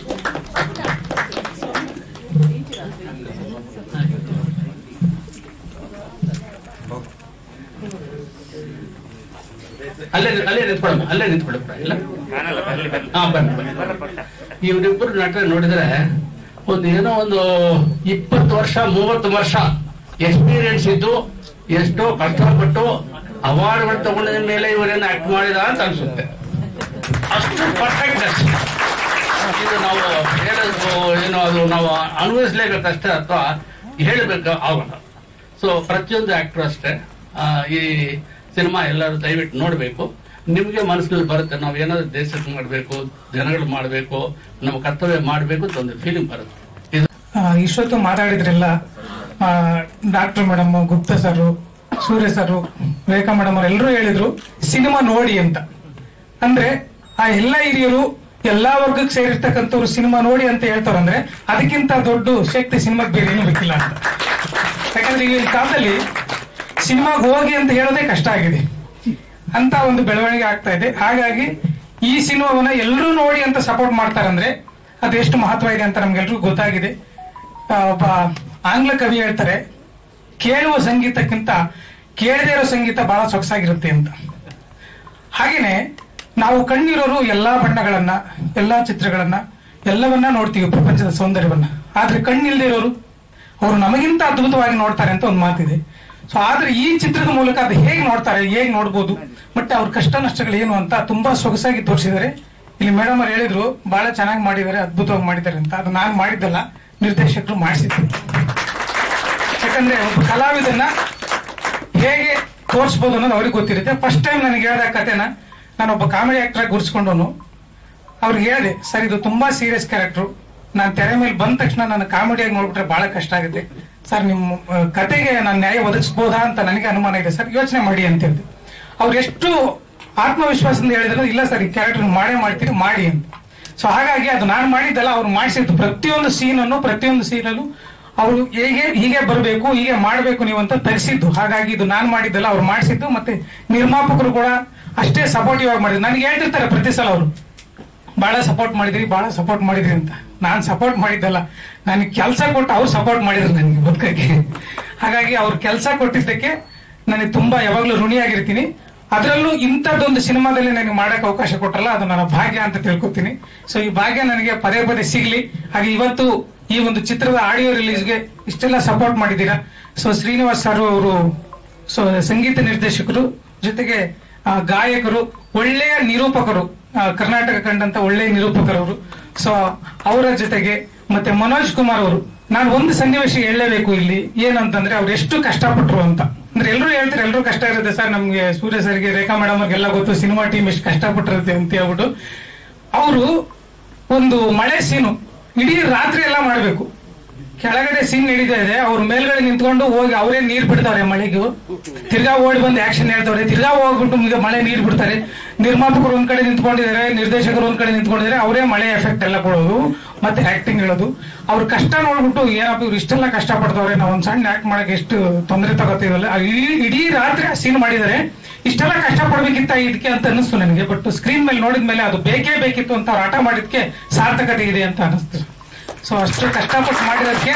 ಅಲ್ಲೇ ಅಲ್ಲೇ ನಿಂತ್ಕೊಳ್ಳಮ್ಮ ಅಲ್ಲೇ ನಿಂತ್ಕೊಳ್ಳಪ್ಪ ಇಲ್ಲ ಹಾ ಬನ್ನಿ ಬನ್ನಿ ಇವರಿಬ್ಬರು ನಟ ನೋಡಿದ್ರೆ ಒಂದು ಏನೋ ಒಂದು ಇಪ್ಪತ್ತು ವರ್ಷ ಮೂವತ್ತು ವರ್ಷ ಎಕ್ಸ್ಪೀರಿಯನ್ಸ್ ಇದ್ದು ಎಷ್ಟೋ ಕಷ್ಟಪಟ್ಟು ಅವಾರ್ಡ್ಗಳು ತಗೊಂಡಿದ ಮೇಲೆ ಇವರೇನು ಆಕ್ಟ್ ಮಾಡಿದ ಅಂತ ಅನ್ಸುತ್ತೆ ಅಷ್ಟು ಪರ್ಫೆಕ್ಟ್ನೆಸ್ ಇದು ನಾವು ಹೇಳೋದು ಏನು ಅದು ನಾವು ಅನ್ವಯಿಸ್ಲೇಬೇಕಷ್ಟೇ ಅಥವಾ ಹೇಳಬೇಕು ಆಗಲ್ಲ ಸೊ ಪ್ರತಿಯೊಂದು ಆಕ್ಟರ್ ಅಷ್ಟೇ ಆ, ಈ ಸಿನಿಮಾ ಎಲ್ಲರೂ ದಯವಿಟ್ಟು ನೋಡಬೇಕು ನಿಮಗೆ ಮನಸ್ಸಲ್ಲಿ ಬರುತ್ತೆ ನಾವು ಏನಾದ್ರು ದೇಶಕ್ಕೆ ಮಾಡಬೇಕು ಜನಗಳು ಮಾಡಬೇಕು ನಮ್ಮ ಕರ್ತವ್ಯ ಮಾಡಬೇಕು ಅಂತ ಒಂದು ಫೀಲಿಂಗ್ ಬರುತ್ತೆ ಇದು ಆ, ಇಷ್ಟೊತ್ತು ಮಾತಾಡಿದ್ರೆಲ್ಲ doctor madam Gupta sir Surya sir Rekha madam ಅವ್ರು ಎಲ್ಲರೂ ಹೇಳಿದ್ರು ಸಿನಿಮಾ ನೋಡಿ ಅಂತ ಅಂದ್ರೆ ಆ ಎಲ್ಲ ಹಿರಿಯರು ಎಲ್ಲಾ ವರ್ಗಕ್ಕೆ ಸೇರಿರ್ತಕ್ಕಂಥವ್ರು ಸಿನಿಮಾ ನೋಡಿ ಅಂತ ಹೇಳ್ತಾರಂದ್ರೆ ಅದಕ್ಕಿಂತ ದೊಡ್ಡ ಶಕ್ತಿ ಸಿನಿಮಾಗೆ ಬೇರೆ ಏನು ಬೇಕಿಲ್ಲ ಅಂತ ಯಾಕಂದ್ರೆ ಈಗ ಈ ಕಾಲದಲ್ಲಿ ಸಿನಿಮಾಗೆ ಹೋಗಿ ಅಂತ ಹೇಳೋದೇ ಕಷ್ಟ ಆಗಿದೆ ಅಂತ ಒಂದು ಬೆಳವಣಿಗೆ ಆಗ್ತಾ ಇದೆ ಹಾಗಾಗಿ ಈ ಸಿನಿಮಾವನ್ನ ಎಲ್ಲರೂ ನೋಡಿ ಅಂತ ಸಪೋರ್ಟ್ ಮಾಡ್ತಾರಂದ್ರೆ ಅದು ಎಷ್ಟು ಮಹತ್ವ ಇದೆ ಅಂತ ನಮ್ಗೆಲ್ರಿಗೂ ಗೊತ್ತಾಗಿದೆ ಆ, ಒಬ್ಬ ಆಂಗ್ಲ ಕವಿ ಹೇಳ್ತಾರೆ ಕೇಳುವ ಸಂಗೀತಕ್ಕಿಂತ ಕೇಳದೇ ಇರೋ ಸಂಗೀತ ಬಹಳ ಸೊಗಸಾಗಿರುತ್ತೆ ಅಂತ ಹಾಗೇನೆ ನಾವು ಕಣ್ಣಿರೋರು ಎಲ್ಲಾ ಬಣ್ಣಗಳನ್ನ ಎಲ್ಲಾ ಚಿತ್ರಗಳನ್ನ ಎಲ್ಲವನ್ನ ನೋಡ್ತೀವಿ ಪ್ರಪಂಚದ ಸೌಂದರ್ಯವನ್ನ ಆದ್ರೆ ಕಣ್ಣಿಲ್ದೇ ಇರೋರು ಅವರು ನಮಗಿಂತ ಅದ್ಭುತವಾಗಿ ನೋಡ್ತಾರೆ ಅಂತ ಒಂದು ಮಾತಿದೆ ಸೊ ಆದ್ರೆ ಈ ಚಿತ್ರದ ಮೂಲಕ ಅದು ಹೇಗೆ ನೋಡ್ತಾರೆ ಹೇಗೆ ನೋಡ್ಬೋದು ಮತ್ತೆ ಅವ್ರ ಕಷ್ಟ ನಷ್ಟಗಳು ಏನು ಅಂತ ತುಂಬಾ ಸೊಗಸಾಗಿ ತೋರಿಸಿದ್ದಾರೆ ಇಲ್ಲಿ ಮೇಡಮ್ ಅವ್ರು ಹೇಳಿದ್ರು ಬಹಳ ಚೆನ್ನಾಗಿ ಮಾಡಿದ್ದಾರೆ ಅದ್ಭುತವಾಗಿ ಮಾಡಿದ್ದಾರೆ ಅಂತ ಅದು ನಾನು ಮಾಡಿದ್ದಲ್ಲ ನಿರ್ದೇಶಕರು ಮಾಡಿಸಿದ್ರು ಯಾಕಂದ್ರೆ ಒಬ್ಬ ಕಲಾವಿದನ್ನ ಹೇಗೆ ತೋರಿಸ್ಬೋದು ಅನ್ನೋದು ಅವ್ರಿಗೆ ಗೊತ್ತಿರುತ್ತೆ ಫಸ್ಟ್ ಟೈಮ್ ನನಗೆ ಹೇಳಿದ ಕತೆನ ನಾನು ಒಬ್ಬ ಕಾಮಿಡಿ ಆಕ್ಟರ್ ಗುರ್ಸ್ಕೊಂಡವನು ಅವ್ರಿಗೆ ಹೇಳಿದೆ ಸರ್ ಇದು ತುಂಬಾ ಸೀರಿಯಸ್ ಕ್ಯಾರೆಕ್ಟರ್ ನಾನು ತೆರೆ ಮೇಲೆ ಬಂದ ತಕ್ಷಣ ನಾನು ಕಾಮಿಡಿಯಾಗಿ ನೋಡ್ಬಿಟ್ರೆ ಬಹಳ ಕಷ್ಟ ಆಗುತ್ತೆ ಸರ್ ನಿಮ್ಮ ಆ, ಕತೆಗೆ ನಾನು ನ್ಯಾಯ ಒದಗಿಸ್ಬೋದಾ ಅಂತ ನನಗೆ ಅನುಮಾನ ಇದೆ ಸರ್ ಯೋಚನೆ ಮಾಡಿ ಅಂತ ಹೇಳಿದೆ ಅವ್ರು ಎಷ್ಟು ಆತ್ಮವಿಶ್ವಾಸದಿಂದ ಹೇಳಿದ್ರು ಇಲ್ಲ ಸರ್ ಈ ಕ್ಯಾರೆಕ್ಟರ್ ಮಾಡೇ ಮಾಡ್ತೀನಿ ಮಾಡಿ ಅಂತ ಸೊ ಹಾಗಾಗಿ ಅದು ನಾನು ಮಾಡಿದ್ದಲ್ಲ ಅವ್ರು ಮಾಡಿಸಿದ್ದು ಪ್ರತಿಯೊಂದು ಸೀನ್ ಅನ್ನು ಪ್ರತಿಯೊಂದು ಸೀನಲ್ಲೂ ಅವರು ಹೇಗೆ ಹೀಗೆ ಬರಬೇಕು ಹೀಗೆ ಮಾಡಬೇಕು ನೀವು ಅಂತ ತರಿಸಿದ್ದು ಹಾಗಾಗಿ ಇದು ನಾನು ಮಾಡಿದ್ದಲ್ಲ ಅವ್ರು ಮಾಡಿಸಿದ್ದು ಮತ್ತೆ ನಿರ್ಮಾಪಕರು ಕೂಡ ಅಷ್ಟೇ ಸಪೋರ್ಟಿವ್ ಆಗಿ ಮಾಡಿದ್ರು ನನಗೆ ಹೇಳ್ತಿರ್ತಾರೆ ಪ್ರತಿ ಸಲ ಅವರು ಬಹಳ ಸಪೋರ್ಟ್ ಮಾಡಿದ್ರಿ ಬಹಳ ಸಪೋರ್ಟ್ ಮಾಡಿದ್ರಿ ಅಂತ ನಾನ್ ಸಪೋರ್ಟ್ ಮಾಡಿದ್ದಲ್ಲ ನನಗೆ ಕೆಲಸ ಕೊಟ್ಟು ಅವ್ರು ಸಪೋರ್ಟ್ ಮಾಡಿದ್ರು ನನಗೆ ಬದುಕಕ್ಕೆ ಹಾಗಾಗಿ ಅವ್ರು ಕೆಲಸ ಕೊಟ್ಟಿದ್ದಕ್ಕೆ ನನಗೆ ತುಂಬಾ ಯಾವಾಗ್ಲೂ ಋಣಿಯಾಗಿರ್ತೀನಿ ಅದರಲ್ಲೂ ಇಂಥದ್ದೊಂದು ಸಿನಿಮಾದಲ್ಲಿ ನನಗೆ ಮಾಡಕ್ ಅವಕಾಶ ಕೊಟ್ಟರಲ್ಲ ಅದು ನನ್ನ ಭಾಗ್ಯ ಅಂತ ತಿಳ್ಕೊತೀನಿ ಸೊ ಈ ಭಾಗ್ಯ ನನಗೆ ಪದೇ ಪದೇ ಸಿಗ್ಲಿ ಹಾಗೆ ಇವತ್ತು ಈ ಒಂದು ಚಿತ್ರದ ಆಡಿಯೋ ರಿಲೀಸ್ಗೆ ಇಷ್ಟೆಲ್ಲ ಸಪೋರ್ಟ್ ಮಾಡಿದ್ದೀರಾ ಸೊ ಶ್ರೀನಿವಾಸ್ ಸರ್ ಅವರು ಸೊ ಸಂಗೀತ ನಿರ್ದೇಶಕರು ಜೊತೆಗೆ ಆ, ಗಾಯಕರು ಒಳ್ಳೆಯ ನಿರೂಪಕರು ಆ, ಕರ್ನಾಟಕ ಕಂಡಂತ ಒಳ್ಳೆಯ ನಿರೂಪಕರವರು ಸೊ ಅವರ ಜೊತೆಗೆ ಮತ್ತೆ ಮನೋಜ್ ಕುಮಾರ್ ಅವರು ನಾನು ಒಂದು ಸನ್ನಿವೇಶ ಹೇಳಲೇಬೇಕು ಇಲ್ಲಿ ಏನಂತಂದ್ರೆ ಅವ್ರು ಎಷ್ಟು ಕಷ್ಟಪಟ್ರು ಅಂತ ಅಂದ್ರೆ ಎಲ್ಲರೂ ಹೇಳ್ತಾರೆ ಎಲ್ಲರೂ ಕಷ್ಟ ಇರುತ್ತೆ ಸರ್ ನಮ್ಗೆ ಸೂರ್ಯ ಸರ್ಗೆ ರೇಖಾ ಮೇಡಮ್ ಅವ್ರಿಗೆಲ್ಲ ಗೊತ್ತು ಸಿನಿಮಾ ಟೀಮ್ ಎಷ್ಟು ಕಷ್ಟಪಟ್ಟಿರುತ್ತೆ ಅಂತ ಹೇಳ್ಬಿಟ್ಟು ಅವರು ಒಂದು ಮಳೆ ಸೀನು ಇಡೀ ರಾತ್ರಿ ಎಲ್ಲ ಮಾಡ್ಬೇಕು ಕೆಳಗಡೆ ಸೀನ್ ನಡೀತಾ ಇದೆ ಅವ್ರ ಮೇಲ್ಗಡೆ ನಿಂತ್ಕೊಂಡು ಹೋಗಿ ಅವರೇ ನೀರ್ ಬಿಡ್ತಾರೆ ಮಳೆಗೂ ತಿರ್ಗಾ ಓಡಿ ಬಂದು ಆಕ್ಷನ್ ಹೇಳ್ತಾರೆ ತಿರ್ಗಾ ಹೋಗ್ಬಿಟ್ಟು ಈಗ ಮಳೆ ನೀರ್ ಬಿಡ್ತಾರೆ ನಿರ್ಮಾಪಕರು ಒಂದ್ ಕಡೆ ನಿಂತ್ಕೊಂಡಿದ್ದಾರೆ ನಿರ್ದೇಶಕರು ಒಂದ್ ಕಡೆ ನಿಂತ್ಕೊಂಡಿದ್ದಾರೆ ಅವರೇ ಮಳೆ ಎಫೆಕ್ಟ್ ಎಲ್ಲ ಕೊಡೋದು ಮತ್ತೆ ಆಕ್ಟಿಂಗ್ ಹೇಳೋದು ಅವ್ರ ಕಷ್ಟ ನೋಡ್ಬಿಟ್ಟು ಏನಪ್ಪ ಇವ್ರು ಇಷ್ಟೆಲ್ಲ ಕಷ್ಟ ಪಡ್ತವ್ರೆ ನಾವು ಒಂದ್ ಸಣ್ಣ ಆಕ್ಟ್ ಮಾಡಕ್ ಎಷ್ಟು ತೊಂದರೆ ತಗೋತೀವಲ್ಲ ಆ ಇಡೀ ಇಡೀ ರಾತ್ರಿ ಸೀನ್ ಮಾಡಿದ್ದಾರೆ ಇಷ್ಟೆಲ್ಲ ಕಷ್ಟ ಪಡ್ಬೇಕಿತ್ತ ಇದಕ್ಕೆ ಅಂತ ಅನಿಸ್ತು ನನಗೆ ಬಟ್ ಸ್ಕ್ರೀನ್ ಮೇಲೆ ನೋಡಿದ್ಮೇಲೆ ಅದು ಬೇಕೇ ಬೇಕಿತ್ತು ಅಂತ ಅವ್ರು ಆಟ ಮಾಡಿದ್ಕೆ ಸಾರ್ಥಕತೆ ಇದೆ ಅಂತ ಅನಿಸ್ತು ಸೊ ಅಷ್ಟು ಕಷ್ಟಪಟ್ಟು ಮಾಡಿರೋದಕ್ಕೆ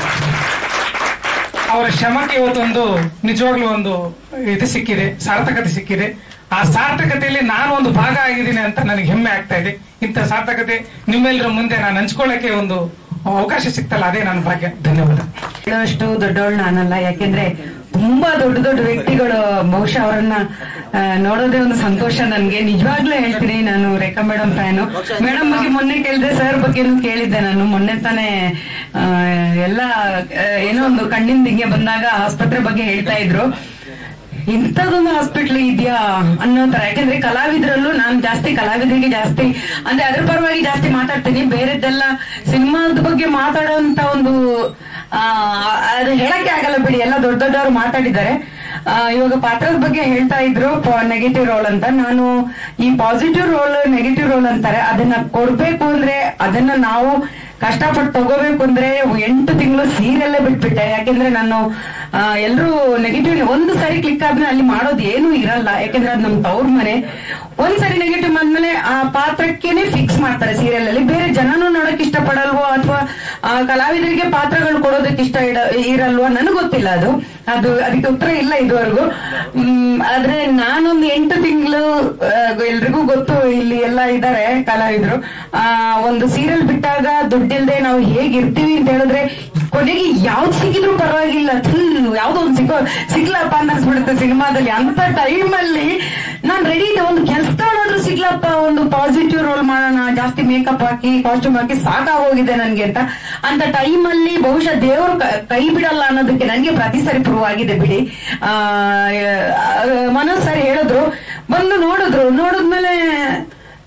ಅವರ ಶ್ರಮಕ್ಕೆ ಇವತ್ತೊಂದು ನಿಜವಾಗ್ಲೂ ಒಂದು ಇದು ಸಿಕ್ಕಿದೆ ಸಾರ್ಥಕತೆ ಸಿಕ್ಕಿದೆ ಆ ಸಾರ್ಥಕತೆಯಲ್ಲಿ ನಾನು ಒಂದು ಭಾಗ ಆಗಿದ್ದೀನಿ ಅಂತ ನನಗೆ ಹೆಮ್ಮೆ ಆಗ್ತಾ ಇದೆ ಇಂಥ ಸಾರ್ಥಕತೆ ನಿಮ್ಮೆಲ್ಲರ ಮುಂದೆ ನಾನು ಹಂಚ್ಕೊಳ್ಳಕ್ಕೆ ಒಂದು ಅವಕಾಶ ಸಿಕ್ತಲ್ಲ ಅದೇ ನನ್ನ ಭಾಗ್ಯ ಧನ್ಯವಾದ ಹೇಳೋಷ್ಟು ದೊಡ್ಡವಳು ನಾನಲ್ಲ ಯಾಕೆಂದ್ರೆ ತುಂಬಾ ದೊಡ್ಡ ದೊಡ್ಡ ವ್ಯಕ್ತಿಗಳು ಬಹುಶಃ ಅವರನ್ನ ಆ, ನೋಡೋದೇ ಒಂದು ಸಂತೋಷ ನನ್ಗೆ ನಿಜವಾಗ್ಲೂ ಹೇಳ್ತೀನಿ ನಾನು ರೇಖಾ ಮೇಡಮ್ ಫ್ಯಾನು ಮೇಡಮ್ ಬಗ್ಗೆ ಮೊನ್ನೆ ಕೇಳಿದೆ ಸರ್ ಬಗ್ಗೆನೂ ಕೇಳಿದ್ದೆ ನಾನು ಮೊನ್ನೆ ತಾನೇ ಆ, ಎಲ್ಲ ಆ, ಏನೋ ಒಂದು ಕಣ್ಣಿಂದ ಹಿಂಗೆ ಬಂದಾಗ ಆಸ್ಪತ್ರೆ ಬಗ್ಗೆ ಹೇಳ್ತಾ ಇದ್ರು ಇಂಥದೊಂದು ಹಾಸ್ಪಿಟ್ಲ್ ಇದೆಯಾ ಅನ್ನೋ ತರ ಯಾಕಂದ್ರೆ ಕಲಾವಿದರಲ್ಲೂ ನಾನು ಜಾಸ್ತಿ ಕಲಾವಿದರಿಗೆ ಜಾಸ್ತಿ ಅಂದ್ರೆ ಅದ್ರ ಪರವಾಗಿ ಜಾಸ್ತಿ ಮಾತಾಡ್ತೀನಿ ಬೇರೆದ್ದೆಲ್ಲ ಸಿನಿಮಾದ ಬಗ್ಗೆ ಮಾತಾಡೋಂತ ಒಂದು ಆ ಅದು ಹೇಳಕ್ಕೆ ಆಗಲ್ಲ ಬಿಡಿ ಎಲ್ಲ ದೊಡ್ಡ ದೊಡ್ಡವರು ಮಾತಾಡಿದ್ದಾರೆ ಆ, ಇವಾಗ ಪಾತ್ರದ ಬಗ್ಗೆ ಹೇಳ್ತಾ ಇದ್ರು ನೆಗೆಟಿವ್ ರೋಲ್ ಅಂತ ನಾನು ಈ ಪಾಸಿಟಿವ್ ರೋಲ್ ನೆಗೆಟಿವ್ ರೋಲ್ ಅಂತಾರೆ ಅದನ್ನ ಕೊಡ್ಬೇಕು ಅಂದ್ರೆ ಅದನ್ನ ನಾವು ಕಷ್ಟಪಟ್ಟು ತಗೋಬೇಕು ಅಂದ್ರೆ ಎಂಟು ತಿಂಗಳು ಸೀರಿಯಲ್ಲೇ ಬಿಟ್ಬಿಟ್ಟೆ ಯಾಕೆಂದ್ರೆ ನಾನು ಎಲ್ಲರೂ ನೆಗೆಟಿವ್ ಒಂದು ಸರಿ ಕ್ಲಿಕ್ ಆದ್ಮೇಲೆ ಅಲ್ಲಿ ಮಾಡೋದು ಏನೂ ಇರಲ್ಲ ಯಾಕೆಂದ್ರೆ ಅದು ನಮ್ ತವ್ರ ಮನೆ ಒಂದ್ ಸರಿ ನೆಗೆಟಿವ್ ಬಂದ್ಮೇಲೆ ಆ ಪಾತ್ರಕ್ಕೇನೆ ಫಿಕ್ಸ್ ಮಾಡ್ತಾರೆ ಸೀರಿಯಲ್ ಅಲ್ಲಿ ಬೇರೆ ಜನನು ನೋಡಕ್ ಇಷ್ಟಪಡಲ್ವೋ ಅಥವಾ ಕಲಾವಿದರಿಗೆ ಪಾತ್ರಗಳು ಕೊಡೋದಕ್ಕೆ ಇಷ್ಟ ಇಡ- ಇರಲ್ವೋ ನನಗೆ ಗೊತ್ತಿಲ್ಲ ಅದು ಅದು ಅದಕ್ಕೆ ಉತ್ತರ ಇಲ್ಲ ಇದುವರೆಗೂ ಹ್ಮ್ ಆದ್ರೆ ನಾನೊಂದು ಎಂಟು ತಿಂಗಳು ಎಲ್ರಿಗೂ ಗೊತ್ತು ಇಲ್ಲಿ ಎಲ್ಲ ಇದ್ದಾರೆ ಕಲಾವಿದರು ಆ ಒಂದು ಸೀರಿಯಲ್ ಬಿಟ್ಟಾಗ ದುಡ್ಡಿಲ್ದೆ ನಾವು ಹೇಗಿರ್ತೀವಿ ಅಂತ ಹೇಳಿದ್ರೆ ಕೊನೆಗೆ ಯಾವ್ದು ಸಿಕ್ಕಿದ್ರು ಪರವಾಗಿಲ್ಲ ಥು, ಯಾವ್ದೋ ಒಂದು ಸಿಕ್ಕೋ ಸಿಗ್ಲಪ್ಪ ಅಂತ ಅನ್ಸ್ಬಿಡುತ್ತೆ ಸಿನಿಮಾದಲ್ಲಿ ಅಂತ ಟೈಮ್ ಅಲ್ಲಿ ನಾನ್ ರೆಡಿ ಇದೆ ಒಂದು ಕೆಲಸದವಳಾದ್ರೂ ಸಿಗ್ಲಪ್ಪ ಒಂದು ಪಾಸಿಟಿವ್ ರೋಲ್ ಮಾಡೋಣ ಜಾಸ್ತಿ ಮೇಕಪ್ ಹಾಕಿ ಕಾಸ್ಟ್ಯೂಮ್ ಹಾಕಿ ಸಾಕಾಗೋಗಿದೆ ನನ್ಗೆ ಅಂತ ಅಂತ ಟೈಮ್ ಅಲ್ಲಿ ಬಹುಶಃ ದೇವರು ಕ- ಕೈ ಬಿಡಲ್ಲ ಅನ್ನೋದಕ್ಕೆ ನನಗೆ ಪ್ರತಿ ಸರಿ ಪ್ರೂವ್ ಆಗಿದೆ ಬಿಡಿ ಆ ಮನೋಜ್ ಸರ್ ಹೇಳಿದ್ರು ಬಂದು ನೋಡಿದ್ರು ನೋಡಿದ್ಮೇಲೆ